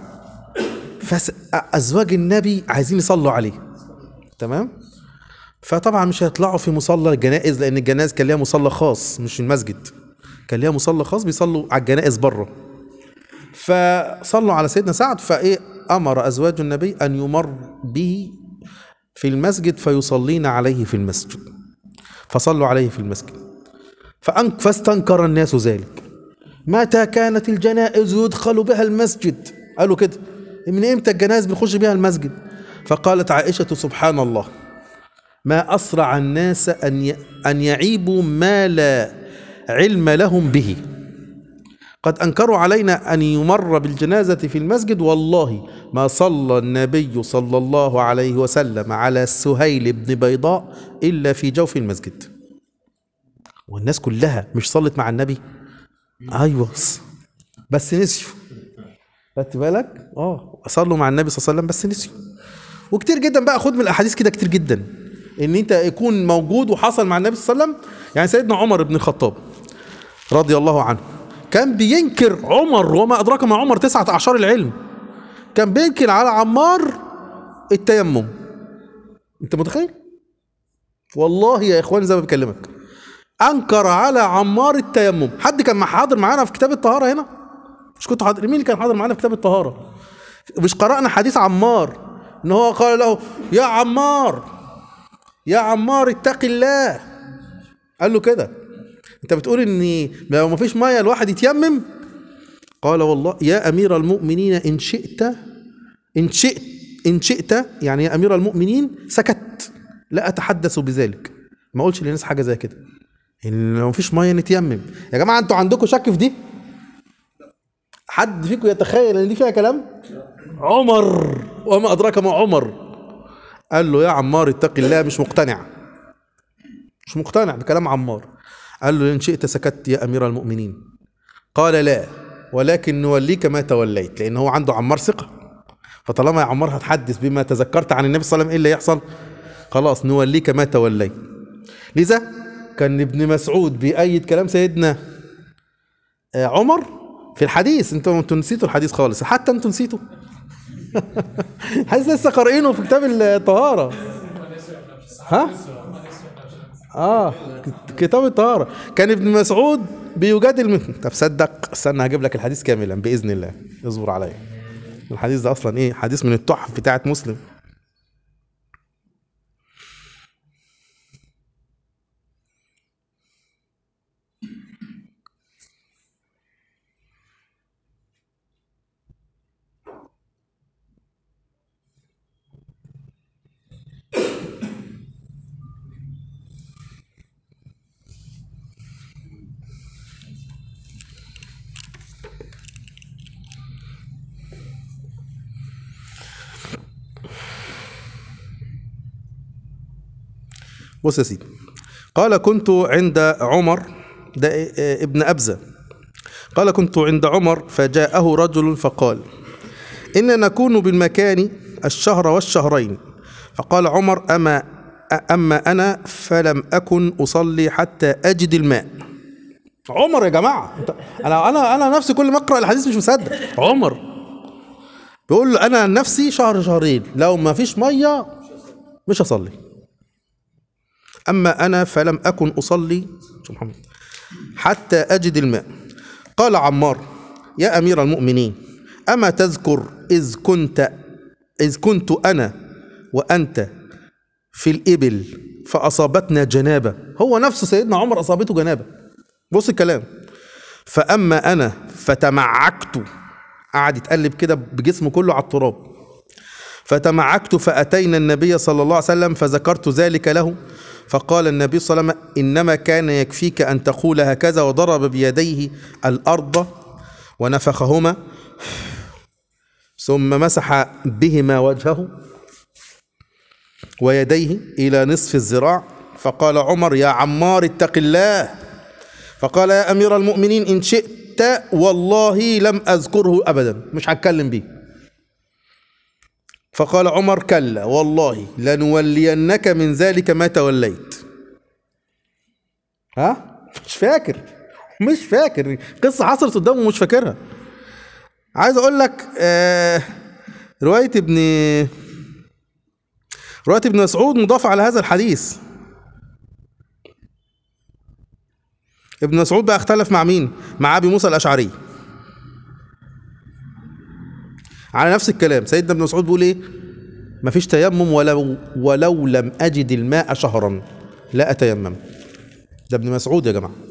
فأزواج النبي عايزين يصلوا عليه تمام فطبعا مش هيطلعوا في مصلى الجنائز لان الجنائز كان ليها مصلى خاص مش المسجد كان ليها مصلى خاص بيصلوا على الجنائز بره فصلوا على سيدنا سعد فايه امر ازواج النبي ان يمر به في المسجد فيصلين عليه في المسجد فصلوا عليه في المسجد فأنك فاستنكر الناس ذلك متى كانت الجنائز يدخل بها المسجد قالوا كده من امتى الجنائز بنخش بها المسجد فقالت عائشة سبحان الله ما أسرع الناس أن ي- أن يعيبوا ما لا علم لهم به قد أنكروا علينا أن يمر بالجنازة في المسجد والله ما صلى النبي صلى الله عليه وسلم على سهيل بن بيضاء إلا في جوف المسجد والناس كلها مش صلت مع النبي أيوة بس نسيوا خدت بالك اه صلوا مع النبي صلى الله عليه وسلم بس نسيوا وكتير جدا بقى خد من الاحاديث كده كتير جدا ان انت يكون موجود وحصل مع النبي صلى الله عليه وسلم يعني سيدنا عمر بن الخطاب رضي الله عنه كان بينكر عمر وما ادراك ما عمر تسعة اعشار العلم كان بينكر على عمار التيمم انت متخيل والله يا اخوان زي ما بكلمك انكر على عمار التيمم حد كان حاضر معانا في كتاب الطهاره هنا مش كنت حاضر مين اللي كان حاضر معانا في كتاب الطهاره مش قرانا حديث عمار ان هو قال له يا عمار يا عمار اتق الله قال له كده انت بتقول ان لو ما فيش ميه الواحد يتيمم قال والله يا امير المؤمنين ان شئت ان شئت ان شئت يعني يا امير المؤمنين سكت لا اتحدث بذلك ما اقولش للناس حاجه زي كده ان لو ما فيش ميه نتيمم يا جماعه انتوا عندكم شك في دي حد فيكم يتخيل ان دي فيها كلام عمر وما ادراك ما عمر قال له يا عمار اتق الله مش مقتنع مش مقتنع بكلام عمار قال له ان شئت سكت يا امير المؤمنين قال لا ولكن نوليك ما توليت لان هو عنده عمار ثقه فطالما يا عمار هتحدث بما تذكرت عن النبي صلى الله عليه وسلم ايه اللي يحصل خلاص نوليك ما توليت لذا كان ابن مسعود بيأيد كلام سيدنا آه، عمر في الحديث انتوا انتوا نسيتوا الحديث خالص حتى انتوا نسيتوا حديث لسه قارئينه في كتاب الطهارة ها؟ اه كت- كتاب الطهارة كان ابن مسعود بيجادل من طب صدق استنى هجيب لك الحديث كاملا بإذن الله اصبر عليا الحديث ده اصلا ايه حديث من التحف بتاعت مسلم بص يا سيدي قال كنت عند عمر ده إيه- إيه ابن أبزة قال كنت عند عمر فجاءه رجل فقال إن نكون بالمكان الشهر والشهرين فقال عمر أما أما أنا فلم أكن أصلي حتى أجد الماء عمر يا جماعة أنت- أنا أنا أنا نفسي كل ما أقرأ الحديث مش مصدق عمر بيقول له أنا عن نفسي شهر شهرين لو ما فيش مية مش هصلي أما أنا فلم أكن أصلي شو محمد حتى أجد الماء قال عمار يا أمير المؤمنين أما تذكر إذ كنت إذ كنت أنا وأنت في الإبل فأصابتنا جنابة هو نفسه سيدنا عمر أصابته جنابة بص الكلام فأما أنا فتمعكت قعد يتقلب كده بجسمه كله على التراب فتمعكت فأتينا النبي صلى الله عليه وسلم فذكرت ذلك له فقال النبي صلى الله عليه وسلم إنما كان يكفيك أن تقول هكذا وضرب بيديه الأرض ونفخهما ثم مسح بهما وجهه ويديه إلى نصف الذراع فقال عمر يا عمار اتق الله فقال يا أمير المؤمنين إن شئت والله لم أذكره أبدا مش هتكلم بيه فقال عمر كلا والله لنولينك من ذلك ما توليت ها مش فاكر مش فاكر قصة حصلت قدامه مش فاكرها عايز اقول لك آه رواية ابن رواية ابن مسعود مضافة على هذا الحديث ابن مسعود بقى اختلف مع مين مع ابي موسى الاشعري على نفس الكلام سيدنا ابن مسعود بيقول ايه مفيش تيمم ولو ولو لم اجد الماء شهرا لا اتيمم ده ابن مسعود يا جماعه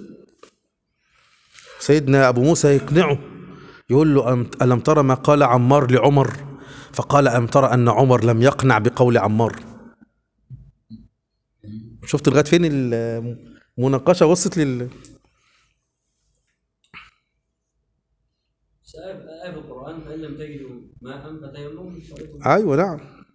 سيدنا ابو موسى يقنعه يقول له أم- الم ترى ما قال عمار لعمر فقال أم ترى أن عمر لم يقنع بقول عمار شفت لغاية فين المناقشة وصلت لل سأل آية في القرآن فإن لم تجدوا ماء فتيمموا صعيدا أيوة نعم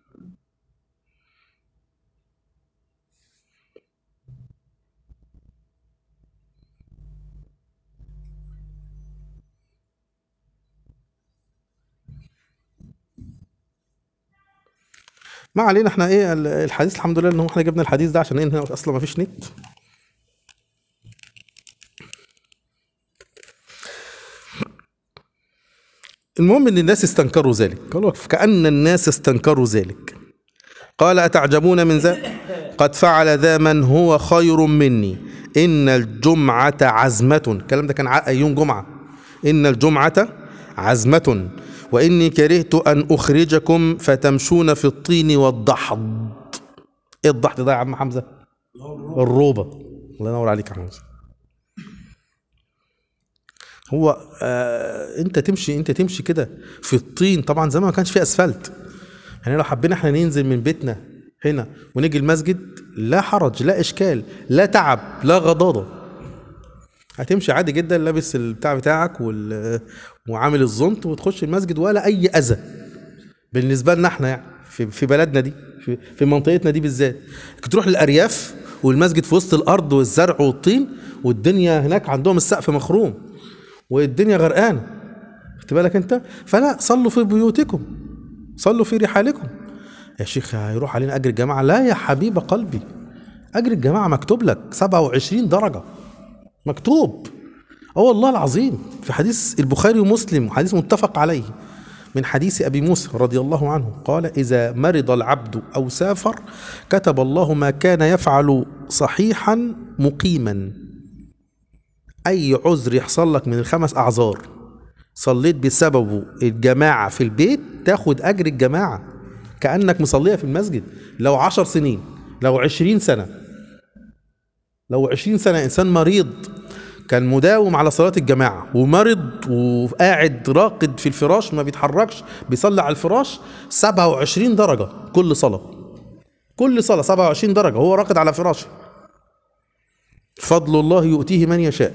ما علينا احنا ايه ال- الحديث الحمد لله ان هو احنا جبنا الحديث ده عشان ايه هنا اصلا ما فيش نت المهم ان الناس استنكروا ذلك قالوا كأن الناس استنكروا ذلك قال أتعجبون من ذا قد فعل ذا من هو خير مني إن الجمعة عزمة الكلام ده كان ع- يوم جمعة إن الجمعة عزمة وإني كرهت أن أخرجكم فتمشون في الطين والضحض إيه الضحض ده يا عم حمزة الروبة الله ينور عليك يا عم حمزة هو آه انت تمشي انت تمشي كده في الطين طبعا زمان ما كانش فيه اسفلت يعني لو حبينا احنا ننزل من بيتنا هنا ونيجي المسجد لا حرج لا اشكال لا تعب لا غضاضه هتمشي عادي جدا لابس البتاع بتاعك وال... وعامل الزنط وتخش المسجد ولا اي اذى بالنسبه لنا احنا يعني في, في بلدنا دي في, في منطقتنا دي بالذات كنت تروح للارياف والمسجد في وسط الارض والزرع والطين والدنيا هناك عندهم السقف مخروم والدنيا غرقانه خدت بالك انت فلا صلوا في بيوتكم صلوا في رحالكم يا شيخ هيروح علينا اجر الجماعه لا يا حبيب قلبي اجر الجماعه مكتوب لك 27 درجه مكتوب اه والله العظيم في حديث البخاري ومسلم حديث متفق عليه من حديث ابي موسى رضي الله عنه قال اذا مرض العبد او سافر كتب الله ما كان يفعل صحيحا مقيما اي عذر يحصل لك من الخمس اعذار صليت بسببه الجماعه في البيت تاخد اجر الجماعه كانك مصليه في المسجد لو عشر سنين لو عشرين سنه لو عشرين سنه انسان مريض كان مداوم على صلاه الجماعه ومرض وقاعد راقد في الفراش ما بيتحركش بيصلي على الفراش 27 درجه كل صلاه كل صلاه 27 درجه هو راقد على فراشه فضل الله يؤتيه من يشاء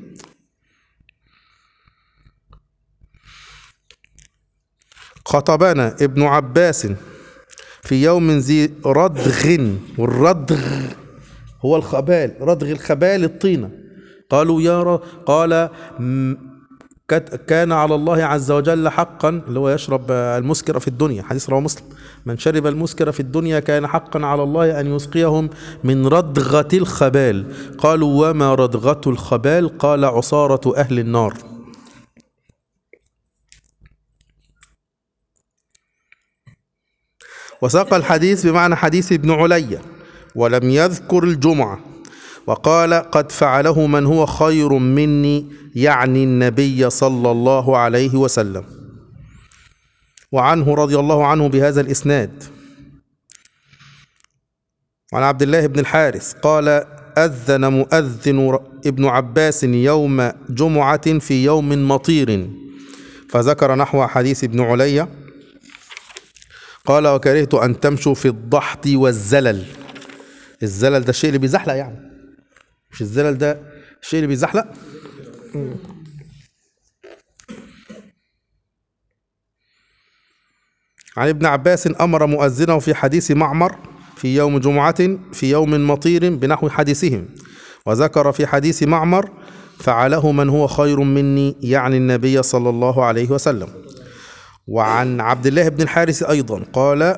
خطبنا ابن عباس في يوم ذي ردغ والردغ هو الخبال ردغ الخبال الطينة قالوا يا ر... قال م- كت- كان على الله عز وجل حقا اللي هو يشرب آه، المسكر في الدنيا حديث رواه مسلم من شرب المسكر في الدنيا كان حقا على الله أن يسقيهم من ردغة الخبال قالوا وما ردغة الخبال قال عصارة أهل النار وساق الحديث بمعنى حديث ابن علي ولم يذكر الجمعة وقال قد فعله من هو خير مني يعني النبي صلى الله عليه وسلم وعنه رضي الله عنه بهذا الإسناد وعن عبد الله بن الحارث قال أذن مؤذن ر- ابن عباس يوم جمعة في يوم مطير فذكر نحو حديث ابن علي قال وكرهت أن تمشوا في الضحط والزلل الزلل ده الشيء اللي بيزحلق يعني مش الزلل ده الشيء اللي بيزحلق مم. عن ابن عباس أمر مؤذنه في حديث معمر في يوم جمعة في يوم مطير بنحو حديثهم وذكر في حديث معمر فعله من هو خير مني يعني النبي صلى الله عليه وسلم وعن عبد الله بن الحارث أيضا قال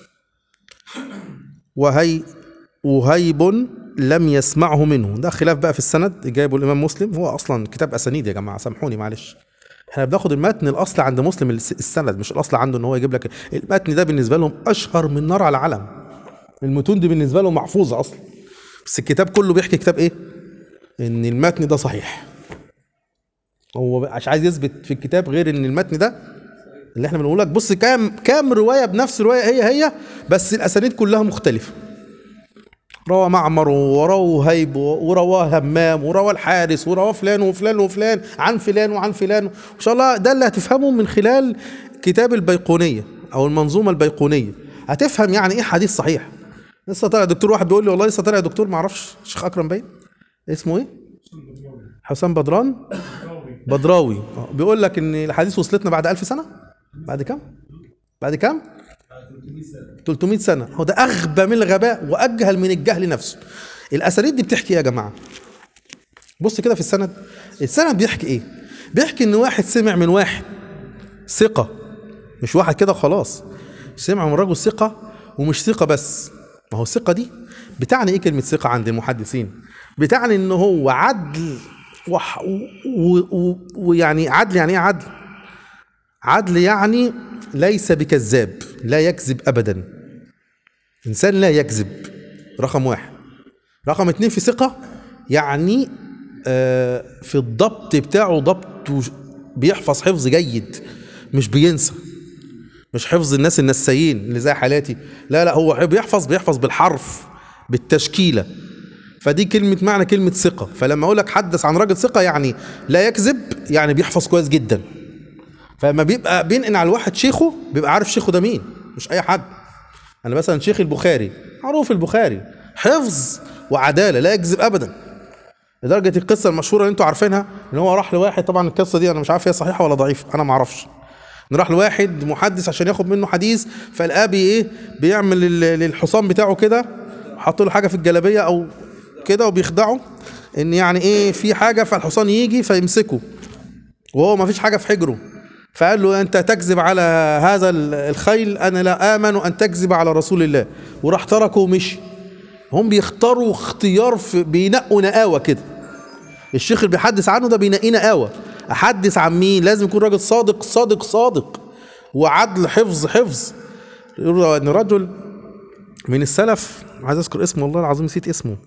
وهي وهيب لم يسمعه منه ده خلاف بقى في السند جايبه الإمام مسلم هو أصلا كتاب أسانيد يا جماعة سامحوني معلش احنا بناخد المتن الأصل عند مسلم الس- السند مش الأصل عنده إن هو يجيب لك المتن ده بالنسبة لهم أشهر من نار على علم المتون دي بالنسبة لهم محفوظة أصلا بس الكتاب كله بيحكي كتاب إيه؟ إن المتن ده صحيح هو مش عايز يثبت في الكتاب غير إن المتن ده اللي احنا بنقول لك بص كام كام روايه بنفس الروايه هي هي بس الاسانيد كلها مختلفه روى معمر وروى هيب ورواه همام وروى الحارس وروى فلان وفلان وفلان عن فلان وعن فلان ان شاء الله ده اللي هتفهمه من خلال كتاب البيقونيه او المنظومه البيقونيه هتفهم يعني ايه حديث صحيح لسه طالع دكتور واحد بيقول لي والله لسه طالع دكتور ما اعرفش الشيخ اكرم باين اسمه ايه حسام بدران بدراوي آه، بيقول لك ان الحديث وصلتنا بعد ألف سنه بعد كم بعد كم 300 سنه هو ده اغبى من الغباء واجهل من الجهل نفسه الاسانيد دي بتحكي ايه يا جماعه بص كده في السند السند بيحكي ايه بيحكي ان واحد سمع من واحد ثقه مش واحد كده خلاص سمع من رجل ثقه ومش ثقه بس ما هو الثقه دي بتعني ايه كلمه ثقه عند المحدثين بتعني ان هو عدل وح- و- و- ويعني عدل يعني ايه عدل عدل يعني ليس بكذاب لا يكذب ابدا انسان لا يكذب رقم واحد رقم اتنين في ثقة يعني آه، في الضبط بتاعه ضبط وش- بيحفظ حفظ جيد مش بينسى مش حفظ الناس النسيين اللي زي حالاتي لا لا هو بيحفظ بيحفظ بالحرف بالتشكيلة فدي كلمة معنى كلمة ثقة فلما أقول لك حدث عن راجل ثقة يعني لا يكذب يعني بيحفظ كويس جدا فلما بيبقى بينقل على الواحد شيخه بيبقى عارف شيخه ده مين مش اي حد انا مثلا شيخ البخاري معروف البخاري حفظ وعداله لا يكذب ابدا لدرجه القصه المشهوره اللي انتوا عارفينها ان هو راح لواحد طبعا القصه دي انا مش عارف هي صحيحه ولا ضعيفه انا ما اعرفش إن راح لواحد محدث عشان ياخد منه حديث فلقاه بي ايه بيعمل لل- للحصان بتاعه كده حط له حاجه في الجلابيه او كده وبيخدعه ان يعني ايه في حاجه فالحصان يجي فيمسكه وهو ما فيش حاجه في حجره فقال له انت تكذب على هذا ال- الخيل انا لا امن ان تكذب على رسول الله وراح تركه ومشي هم بيختاروا اختيار في بينقوا نقاوه كده الشيخ اللي بيحدث عنه ده بينقي نقاوه احدث عن مين لازم يكون راجل صادق صادق صادق وعدل حفظ حفظ يقولوا ان رجل من السلف عايز اذكر اسمه والله العظيم نسيت اسمه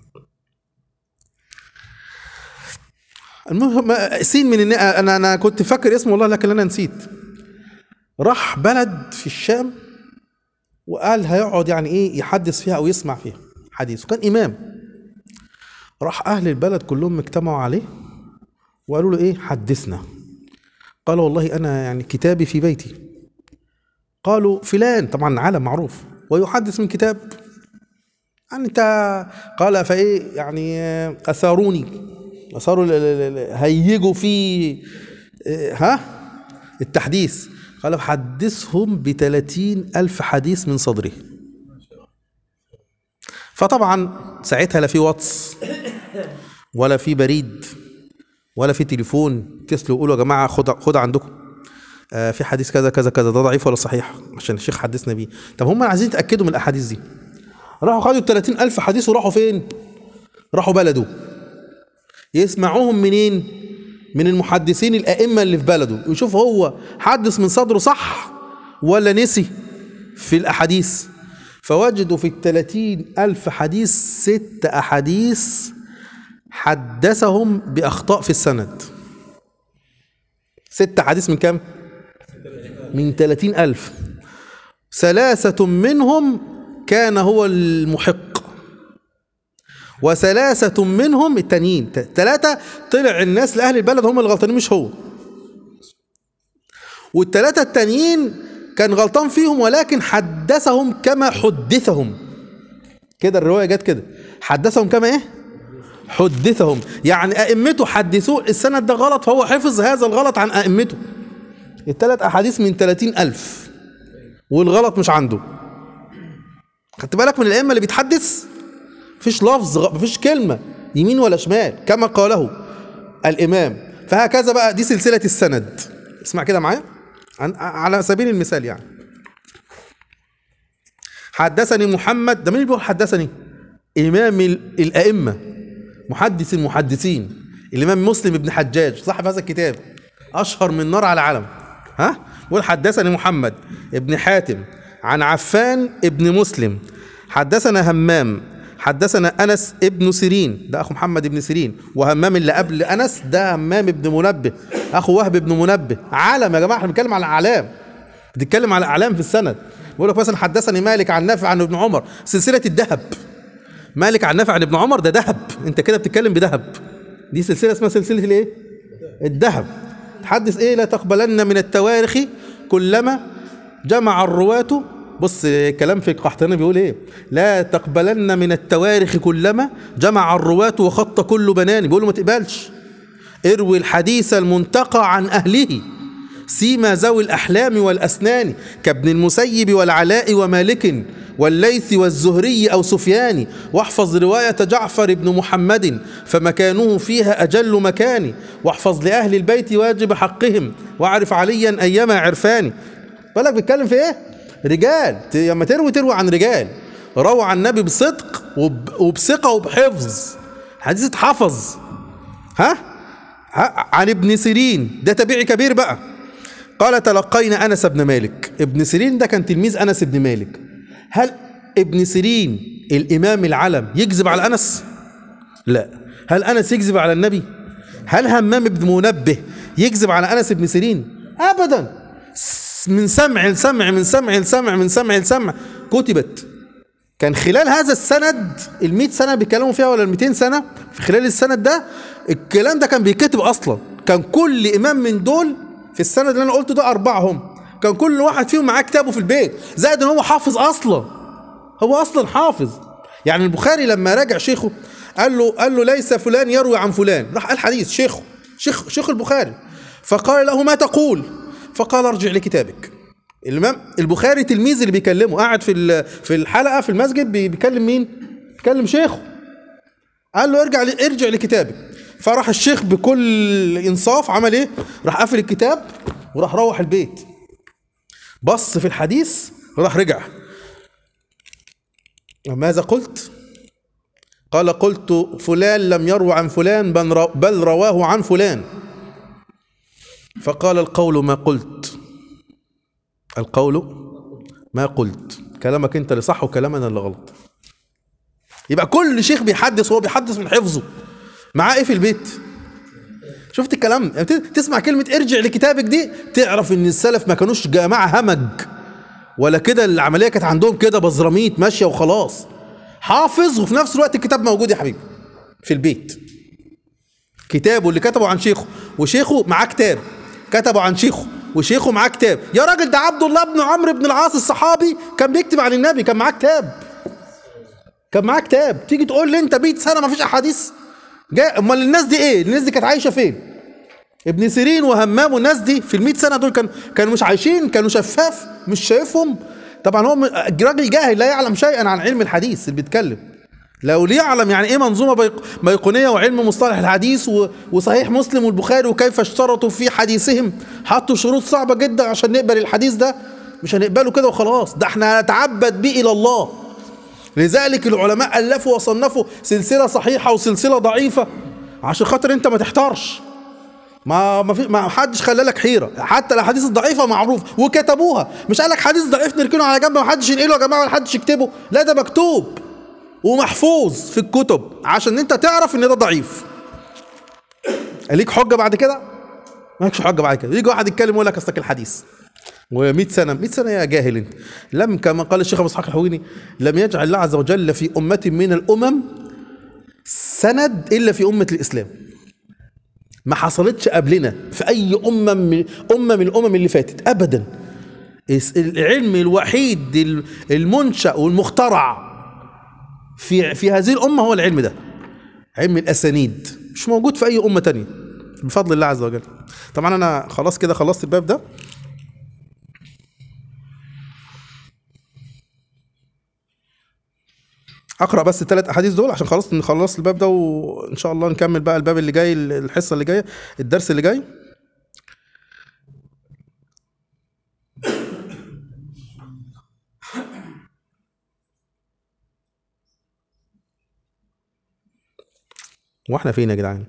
المهم سين من النقا انا انا كنت فاكر اسمه والله لكن انا نسيت راح بلد في الشام وقال هيقعد يعني ايه يحدث فيها او يسمع فيها حديث وكان امام راح اهل البلد كلهم اجتمعوا عليه وقالوا له ايه حدثنا قال والله انا يعني كتابي في بيتي قالوا فلان طبعا عالم معروف ويحدث من كتاب يعني انت قال فايه يعني آه، اثاروني اثاروا ال- ال- ال- هيجوا في آه، ها التحديث قال حدثهم بثلاثين ألف حديث من صدره فطبعا ساعتها لا في واتس ولا في بريد ولا في تليفون اتصلوا يقولوا يا جماعه خد خد عندكم آه في حديث كذا كذا كذا ده ضعيف ولا صحيح عشان الشيخ حدثنا بيه طب هم عايزين يتاكدوا من الاحاديث دي راحوا خدوا ال 30 ألف حديث وراحوا فين؟ راحوا بلده يسمعوهم منين؟ من المحدثين الأئمة اللي في بلده يشوف هو حدث من صدره صح ولا نسي في الأحاديث فوجدوا في الثلاثين ألف حديث ست أحاديث حدثهم بأخطاء في السند ست أحاديث من كم؟ من ثلاثين ألف ثلاثة منهم كان هو المحق وثلاثة منهم التانيين ثلاثة طلع الناس لأهل البلد هم اللي غلطانين مش هو والثلاثة التانيين كان غلطان فيهم ولكن حدثهم كما حدثهم كده الرواية جت كده حدثهم كما ايه حدثهم يعني أئمته حدثوه السند ده غلط فهو حفظ هذا الغلط عن أئمته الثلاث أحاديث من 30 ألف والغلط مش عنده خدت بالك من الائمه اللي بيتحدث مفيش لفظ غ- مفيش كلمه يمين ولا شمال كما قاله الامام فهكذا بقى دي سلسله السند اسمع كده معايا عن- على سبيل المثال يعني حدثني محمد ده مين اللي بيقول حدثني امام ال- الائمه محدث المحدثين الامام مسلم بن حجاج صاحب هذا الكتاب اشهر من نار على علم ها بيقول حدثني محمد ابن حاتم عن عفان ابن مسلم حدثنا همام حدثنا انس ابن سيرين ده اخو محمد ابن سيرين وهمام اللي قبل انس ده همام ابن منبه اخو وهب ابن منبه عالم يا جماعه احنا بنتكلم على اعلام بتتكلم على اعلام في السند بيقول لك مثلا حدثني مالك عن نافع عن ابن عمر سلسله الذهب مالك عن نافع عن ابن عمر ده ذهب انت كده بتتكلم بذهب دي سلسله اسمها سلسله الايه الذهب تحدث ايه لا تقبلن من التواريخ كلما جمع الرواة بص كلام في القحطاني بيقول ايه لا تقبلن من التواريخ كلما جمع الرواة وخط كل بنان بيقول له ما تقبلش اروي الحديث المنتقى عن اهله سيما ذوي الأحلام والأسنان كابن المسيب والعلاء ومالك والليث والزهري أو سفيان واحفظ رواية جعفر بن محمد فمكانه فيها أجل مكان واحفظ لأهل البيت واجب حقهم واعرف عليا أيما عرفان بالك بيتكلم في إيه؟ رجال ت- لما تروي تروي عن رجال روى عن النبي بصدق وب- وبثقة وبحفظ حديث اتحفظ ها؟ ها؟ عن ابن سيرين ده تابعي كبير بقى قال تلقينا انس بن مالك ابن سيرين ده كان تلميذ انس بن مالك هل ابن سيرين الامام العلم يكذب على انس لا هل انس يكذب على النبي هل همام بن منبه يكذب على انس بن سيرين ابدا س- من سمع لسمع من سمع لسمع من سمع لسمع كتبت كان خلال هذا السند ال 100 سنه بيتكلموا فيها ولا ال 200 سنه في خلال السند ده الكلام ده كان بيتكتب اصلا كان كل امام من دول في السند اللي انا قلته ده اربعه هم كان كل واحد فيهم معاه كتابه في البيت زائد ان هو حافظ اصلا هو اصلا حافظ يعني البخاري لما راجع شيخه قال له قال له ليس فلان يروي عن فلان راح قال حديث شيخه شيخ شيخ البخاري فقال له ما تقول فقال ارجع لكتابك الامام البخاري تلميذ اللي بيكلمه قاعد في ال- في الحلقه في المسجد بي- بيكلم مين بيكلم شيخه قال له ارجع ل- ارجع لكتابك فراح الشيخ بكل انصاف عمل ايه راح قافل الكتاب وراح روح البيت بص في الحديث وراح رجع ماذا قلت قال قلت فلان لم يروى عن فلان بل رو- بل رواه عن فلان فقال القول ما قلت القول ما قلت كلامك انت اللي صح وكلامنا اللي غلط يبقى كل شيخ بيحدث هو بيحدث من حفظه معاه ايه في البيت شفت الكلام يعني ت- تسمع كلمة ارجع لكتابك دي تعرف ان السلف ما كانوش جماعة همج ولا كده العملية كانت عندهم كده بزراميط ماشية وخلاص حافظ وفي نفس الوقت الكتاب موجود يا حبيبي في البيت كتابه اللي كتبه عن شيخه وشيخه معاه كتاب كتبه عن شيخه وشيخه معاه كتاب يا راجل ده عبد الله بن عمرو بن العاص الصحابي كان بيكتب عن النبي كان معاه كتاب كان معاه كتاب تيجي تقول لي انت 100 سنه ما فيش احاديث جاء امال الناس دي ايه الناس دي كانت عايشه فين ابن سيرين وهمام والناس دي في ال سنه دول كان كانوا مش عايشين كانوا شفاف مش شايفهم طبعا هو م- راجل جاهل لا يعلم شيئا عن علم الحديث اللي بيتكلم لو ليعلم يعني ايه منظومه بيق- بيقونيه وعلم مصطلح الحديث و- وصحيح مسلم والبخاري وكيف اشترطوا في حديثهم حطوا شروط صعبه جدا عشان نقبل الحديث ده مش هنقبله كده وخلاص ده احنا هنتعبد به الى الله لذلك العلماء الفوا وصنفوا سلسله صحيحه وسلسله ضعيفه عشان خاطر انت ما تحتارش ما ما في ما حدش خلى لك حيره حتى الاحاديث الضعيفه معروف وكتبوها مش قال لك حديث ضعيف نركنه على جنب ما حدش ينقله يا جماعه ولا حدش يكتبه لا ده مكتوب ومحفوظ في الكتب عشان انت تعرف ان ده ضعيف ليك حجه بعد كده مالكش حجه بعد كده يجي واحد يتكلم يقول لك اصلك الحديث و100 سنه 100 سنه يا جاهل انت لم كما قال الشيخ ابو اسحاق الحويني لم يجعل الله عز وجل في امه من الامم سند الا في امه الاسلام ما حصلتش قبلنا في اي امه من امه من الامم اللي فاتت ابدا الس- العلم الوحيد ال- المنشا والمخترع في في هذه الامه هو العلم ده علم الاسانيد مش موجود في اي امه تانية بفضل الله عز وجل طبعا انا خلاص كده خلصت الباب ده اقرا بس الثلاث احاديث دول عشان خلاص نخلص الباب ده وان شاء الله نكمل بقى الباب اللي جاي الحصه اللي جايه الدرس اللي جاي واحنا فين يا جدعان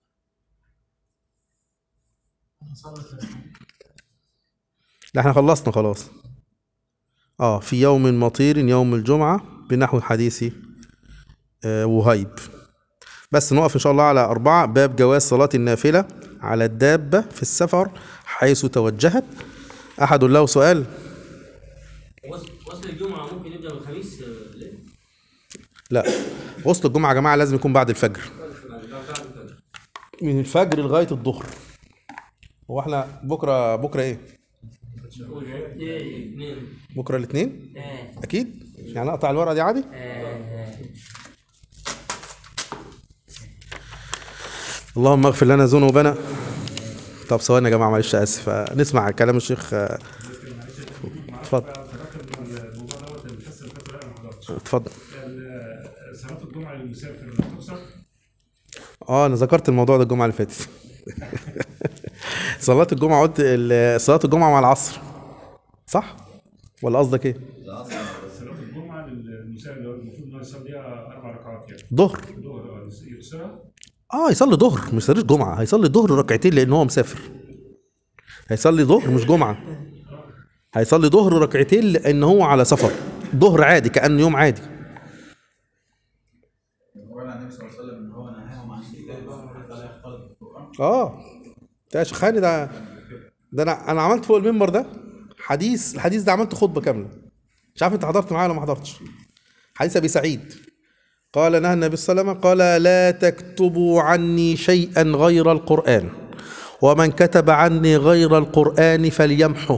لا احنا خلصنا خلاص اه في يوم مطير يوم الجمعة بنحو حديث آه وهيب بس نقف ان شاء الله على أربعة باب جواز صلاة النافلة على الدابة في السفر حيث توجهت أحد له سؤال وصل وصل الجمعة ممكن يبدأ الخميس آه، ليه؟ لا غسل الجمعة يا جماعة لازم يكون بعد الفجر بعد بعد الفجر. من الفجر لغاية الظهر هو احنا بكرة بكرة ايه؟ اثنين اثنين بكرة الاثنين؟ آه. أكيد؟ يعني أقطع الورقة دي عادي؟ آه. اللهم اغفر لنا ذنوبنا طب ثواني يا جماعه معلش اسف آه، نسمع كلام الشيخ آه، اتفضل الموضوع دوت الحصه اللي فاتت لا ما حضرتش اتفضل ال- صلاه الجمعه للمسافر تقصر اه انا ذكرت الموضوع ده الجمعه اللي فاتت صلاه الجمعه قلت ال- صلاه الجمعه مع العصر صح ولا قصدك ايه صلاه الجمعه للمسافر اللي هو المفروض انه يصليها اربع ركعات يعني ظهر ظهر يقصرها اه يصلي ظهر مش يصليش جمعه هيصلي ظهر ركعتين لان هو مسافر هيصلي ظهر مش جمعه هيصلي ظهر ركعتين لان هو على سفر ظهر عادي كانه يوم عادي ورد عن النبي صلى الله عليه وسلم ان هو نهاهم عن الكتاب حتى لا يختلط القران اه ده يا شيخاني ده ده انا انا عملت فوق المنبر ده حديث الحديث ده عملت خطبه كامله مش عارف انت حضرت معايا ولا ما حضرتش حديث ابي سعيد قال نهى النبي صلى الله عليه وسلم قال لا تكتبوا عني شيئا غير القران ومن كتب عني غير القران فليمحه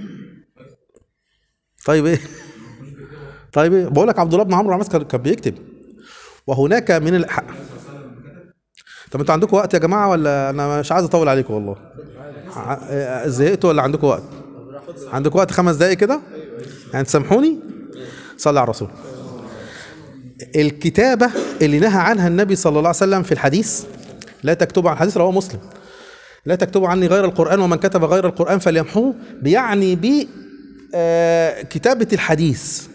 طيب ايه طيب ايه بقول لك عبد الله بن عمرو عمس كان كان بيكتب وهناك من الح... طب انتوا عندكم وقت يا جماعه ولا انا مش عايز اطول عليكم والله ع- اه، زهقتوا ولا عندكم وقت عندكم وقت خمس دقايق كده يعني تسامحوني صلي على الرسول الكتابه اللي نهى عنها النبي صلى الله عليه وسلم في الحديث لا تكتبوا عن الحديث رواه مسلم لا تكتبوا عني غير القران ومن كتب غير القران فليمحوه بيعني ب آه، كتابه الحديث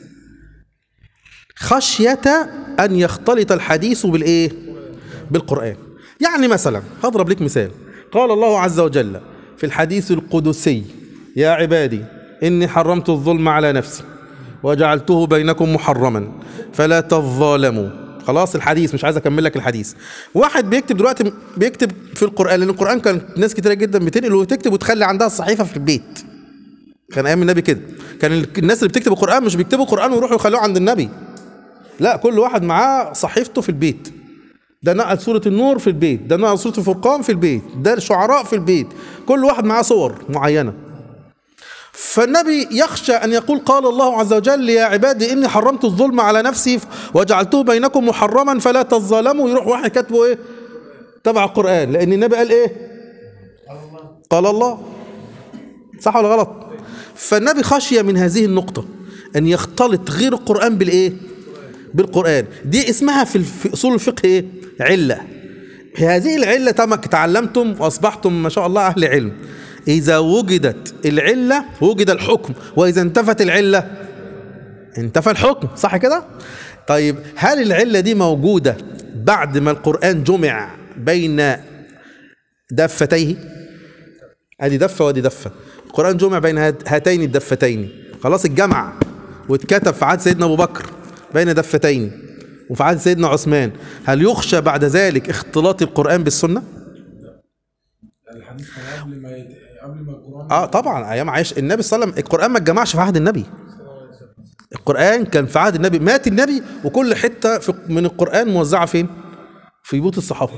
خشيه ان يختلط الحديث بالايه بالقرآن يعني مثلا هضرب لك مثال قال الله عز وجل في الحديث القدسي يا عبادي إني حرمت الظلم على نفسي وجعلته بينكم محرما فلا تظالموا خلاص الحديث مش عايز اكمل لك الحديث واحد بيكتب دلوقتي بيكتب في القران لان القران كان ناس كتيره جدا بتنقل وتكتب وتخلي عندها الصحيفه في البيت كان ايام النبي كده كان ال- الناس اللي بتكتب القران مش بيكتبوا القران ويروحوا يخلوه عند النبي لا كل واحد معاه صحيفته في البيت ده نقل سورة النور في البيت ده نقل سورة الفرقان في البيت ده الشعراء في البيت كل واحد معاه صور معينة فالنبي يخشى أن يقول قال الله عز وجل يا عبادي إني حرمت الظلم على نفسي وجعلته بينكم محرما فلا تظالموا يروح واحد كاتبه إيه تبع القرآن لأن النبي قال إيه قال الله صح ولا غلط فالنبي خشي من هذه النقطة أن يختلط غير القرآن بالإيه بالقرآن دي اسمها في في أصول الفقه إيه علة هذه العلة تمك تعلمتم وأصبحتم ما شاء الله أهل علم إذا وجدت العلة وجد الحكم وإذا انتفت العلة انتفى الحكم صح كده طيب هل العلة دي موجودة بعد ما القرآن جمع بين دفتيه ادي دفه وادي دفه القران جمع بين هات- هاتين الدفتين خلاص الجمع واتكتب في عهد سيدنا ابو بكر بين دفتين وفي عهد سيدنا عثمان هل يخشى بعد ذلك اختلاط القران بالسنه الحديث كان قبل ما يت... قبل ما القران اه طبعا ايام عايش النبي صلى الله عليه وسلم القران ما اتجمعش في عهد النبي القران كان في عهد النبي مات النبي وكل حته في من القران موزعه فين في بيوت الصحابه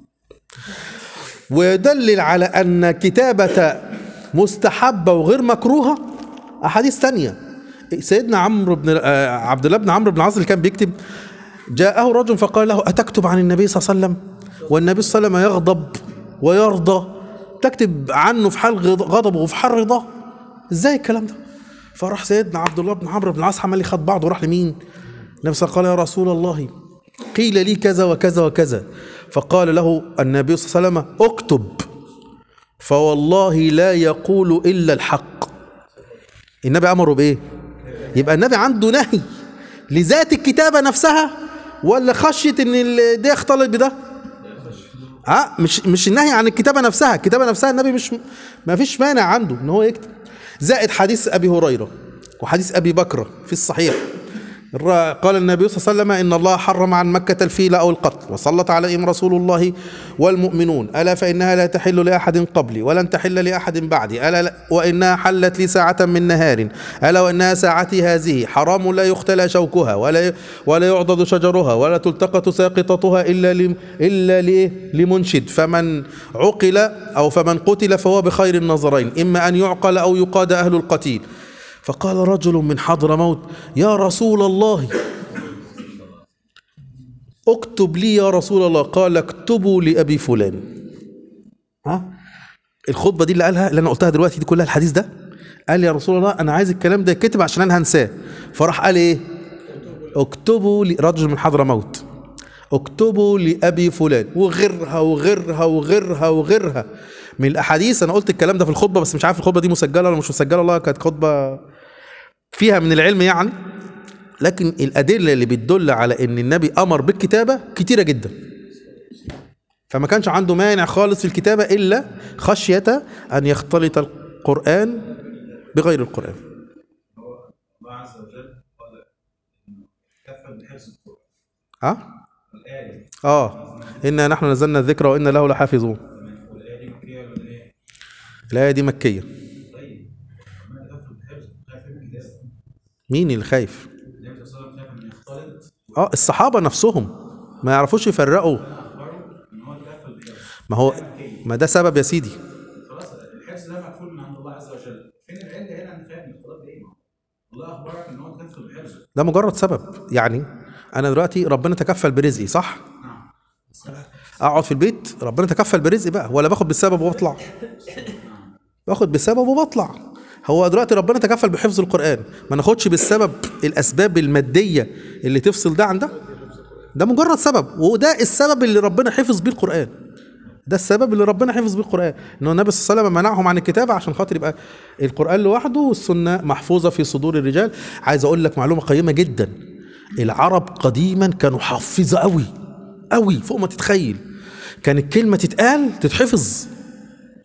ويدلل على ان كتابه مستحبه وغير مكروهه احاديث تانية سيدنا عمرو بن آه، عبد الله بن عمرو بن العاص اللي كان بيكتب جاءه رجل فقال له اتكتب عن النبي صلى الله عليه وسلم والنبي صلى الله عليه وسلم يغضب ويرضى تكتب عنه في حال غض- غضبه وفي حال رضاه ازاي الكلام ده فراح سيدنا عبد الله بن عمرو بن العاص عمال يخد بعض وراح لمين النبي صلى الله عليه وسلم قال يا رسول الله قيل لي كذا وكذا وكذا فقال له النبي صلى الله عليه وسلم اكتب فوالله لا يقول الا الحق النبي امره بايه يبقى النبي عنده نهي لذات الكتابه نفسها ولا خشيه ان ال- ده يختلط بده اه مش مش النهي عن الكتابه نفسها الكتابه نفسها النبي مش ما فيش مانع عنده ان هو يكتب زائد حديث ابي هريره وحديث ابي بكر في الصحيح الر- قال النبي صلى الله عليه وسلم ان الله حرم عن مكه الفيل او القتل وسلط عليهم رسول الله والمؤمنون الا فانها لا تحل لاحد قبلي ولن تحل لاحد بعدي الا لا- وانها حلت لي ساعه من نهار الا وانها ساعتي هذه حرام لا يختلى شوكها ولا ولا يعضد شجرها ولا تلتقط ساقطتها الا لم الا لإيه؟ لمنشد فمن عقل او فمن قتل فهو بخير النظرين اما ان يعقل او يقاد اهل القتيل فقال رجل من حضرموت يا رسول الله اكتب لي يا رسول الله قال اكتبوا لأبي فلان ها الخطبة دي اللي قالها اللي أنا قلتها دلوقتي دي كلها الحديث ده قال يا رسول الله أنا عايز الكلام ده يتكتب عشان أنا هنساه فراح قال إيه اكتبوا لي رجل من حضرموت اكتبوا لأبي فلان وغيرها وغيرها وغيرها وغيرها من الأحاديث أنا قلت الكلام ده في الخطبة بس مش عارف الخطبة دي مسجلة ولا مش مسجلة والله كانت خطبة فيها من العلم يعني لكن الأدلة اللي بتدل على إن النبي أمر بالكتابة كتيرة جدا فما كانش عنده مانع خالص في الكتابة إلا خشية أن يختلط القرآن بغير القرآن الله عز وجل قال إنه كفل بحفظ القرآن ها؟ الآية آه إنا نحن نزلنا الذكر وإنا له لحافظون والآية دي مكية ولا إيه؟ الآية دي مكية طيب ما كفل بحفظ خايف من الكتاب مين اللي خايف؟ النبي صلى الله عليه وسلم خايف إنه يختلط آه الصحابة نفسهم ما يعرفوش يفرقوا أخبره إن هو كفل بحفظ ما هو ما ده سبب يا سيدي خلاص الحفظ ده مكفول من عند الله عز وجل فين العلة هنا أنا خايف من الاختلاط بإيه؟ الله أخبرك إن هو كفل بحفظه ده مجرد سبب يعني انا دلوقتي ربنا تكفل برزقي صح اقعد في البيت ربنا تكفل برزقي بقى ولا باخد بالسبب وبطلع باخد بالسبب وبطلع هو دلوقتي ربنا تكفل بحفظ القران ما ناخدش بالسبب الاسباب الماديه اللي تفصل ده عن ده ده مجرد سبب وده السبب اللي ربنا حفظ بيه القران ده السبب اللي ربنا حفظ بيه القران ان النبي صلى الله عليه وسلم منعهم عن الكتابه عشان خاطر يبقى القران لوحده والسنه محفوظه في صدور الرجال عايز اقول لك معلومه قيمه جدا العرب قديما كانوا حافظه قوي قوي فوق ما تتخيل كان الكلمه تتقال تتحفظ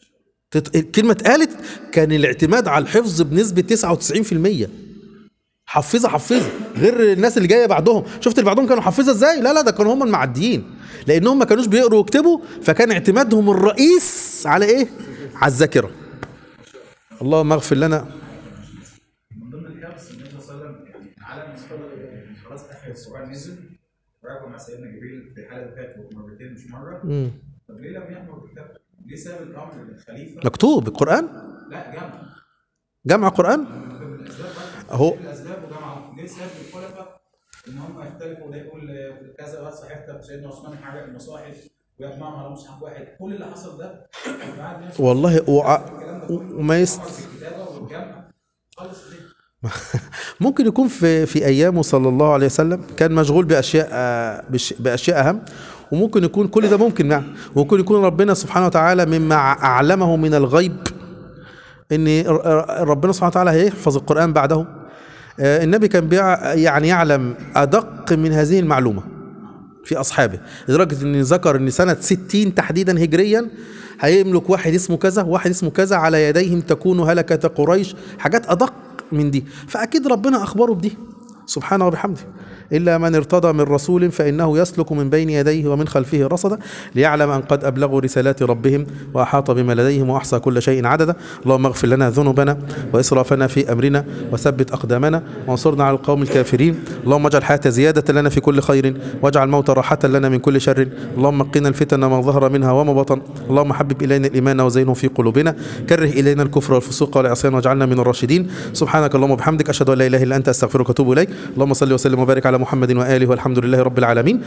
تت... الكلمه اتقالت كان الاعتماد على الحفظ بنسبه 99% حفظه حفظه غير الناس اللي جايه بعدهم شفت اللي بعدهم كانوا حفظه ازاي لا لا ده كانوا هم المعديين لانهم ما كانوش بيقروا ويكتبوا فكان اعتمادهم الرئيس على ايه على الذاكره اللهم اغفر لنا من ضمن الحفظ النبي صلى الله عليه وسلم يعني على مستوى خلاص اخر القران نزل راجعوا مع سيدنا جبريل في حاله فاتت مرتين مش مره مم. طب ليه لم يامر بالكتاب؟ ليه ساب الامر للخليفه؟ مكتوب القران لا جمع جمع قران من الاسباب برضه. أهو. من الاسباب وجمعوا ليه ساب الخلفاء ان هم يختلفوا وده يقول كذا وهات صحيفتك سيدنا عثمان حرق المصاحف ويجمعهم على مصحف واحد كل اللي حصل ده بعد الناس والله وع... الكلام ده كله وما يست... أمر بالكتابه والجمع خلص ليه؟ ممكن يكون في في ايامه صلى الله عليه وسلم كان مشغول باشياء آه، بش- باشياء اهم وممكن يكون كل ده ممكن نعم وممكن يكون ربنا سبحانه وتعالى مما اعلمه من الغيب ان ر- ر- ربنا سبحانه وتعالى هيحفظ القران بعده آه، النبي كان بيع يعني يعلم ادق من هذه المعلومه في اصحابه لدرجه ان ذكر ان سنه 60 تحديدا هجريا هيملك واحد اسمه كذا واحد اسمه كذا على يديهم تكون هلكه قريش حاجات ادق من دي فاكيد ربنا اخبره بدي سبحانه وبحمده الا من ارتضى من رسول فانه يسلك من بين يديه ومن خلفه رصدا ليعلم ان قد ابلغوا رسالات ربهم واحاط بما لديهم واحصى كل شيء عددا اللهم اغفر لنا ذنوبنا واسرافنا في امرنا وثبت اقدامنا وانصرنا على القوم الكافرين اللهم اجعل الحياه زياده لنا في كل خير واجعل الموت راحه لنا من كل شر اللهم قنا الفتن ما ظهر منها وما بطن اللهم حبب الينا الايمان وزينه في قلوبنا كره الينا الكفر والفسوق والعصيان واجعلنا من الراشدين سبحانك اللهم وبحمدك اشهد ان لا اله الا انت استغفرك واتوب اليك اللهم صل وسلم وبارك على محمد واله والحمد لله رب العالمين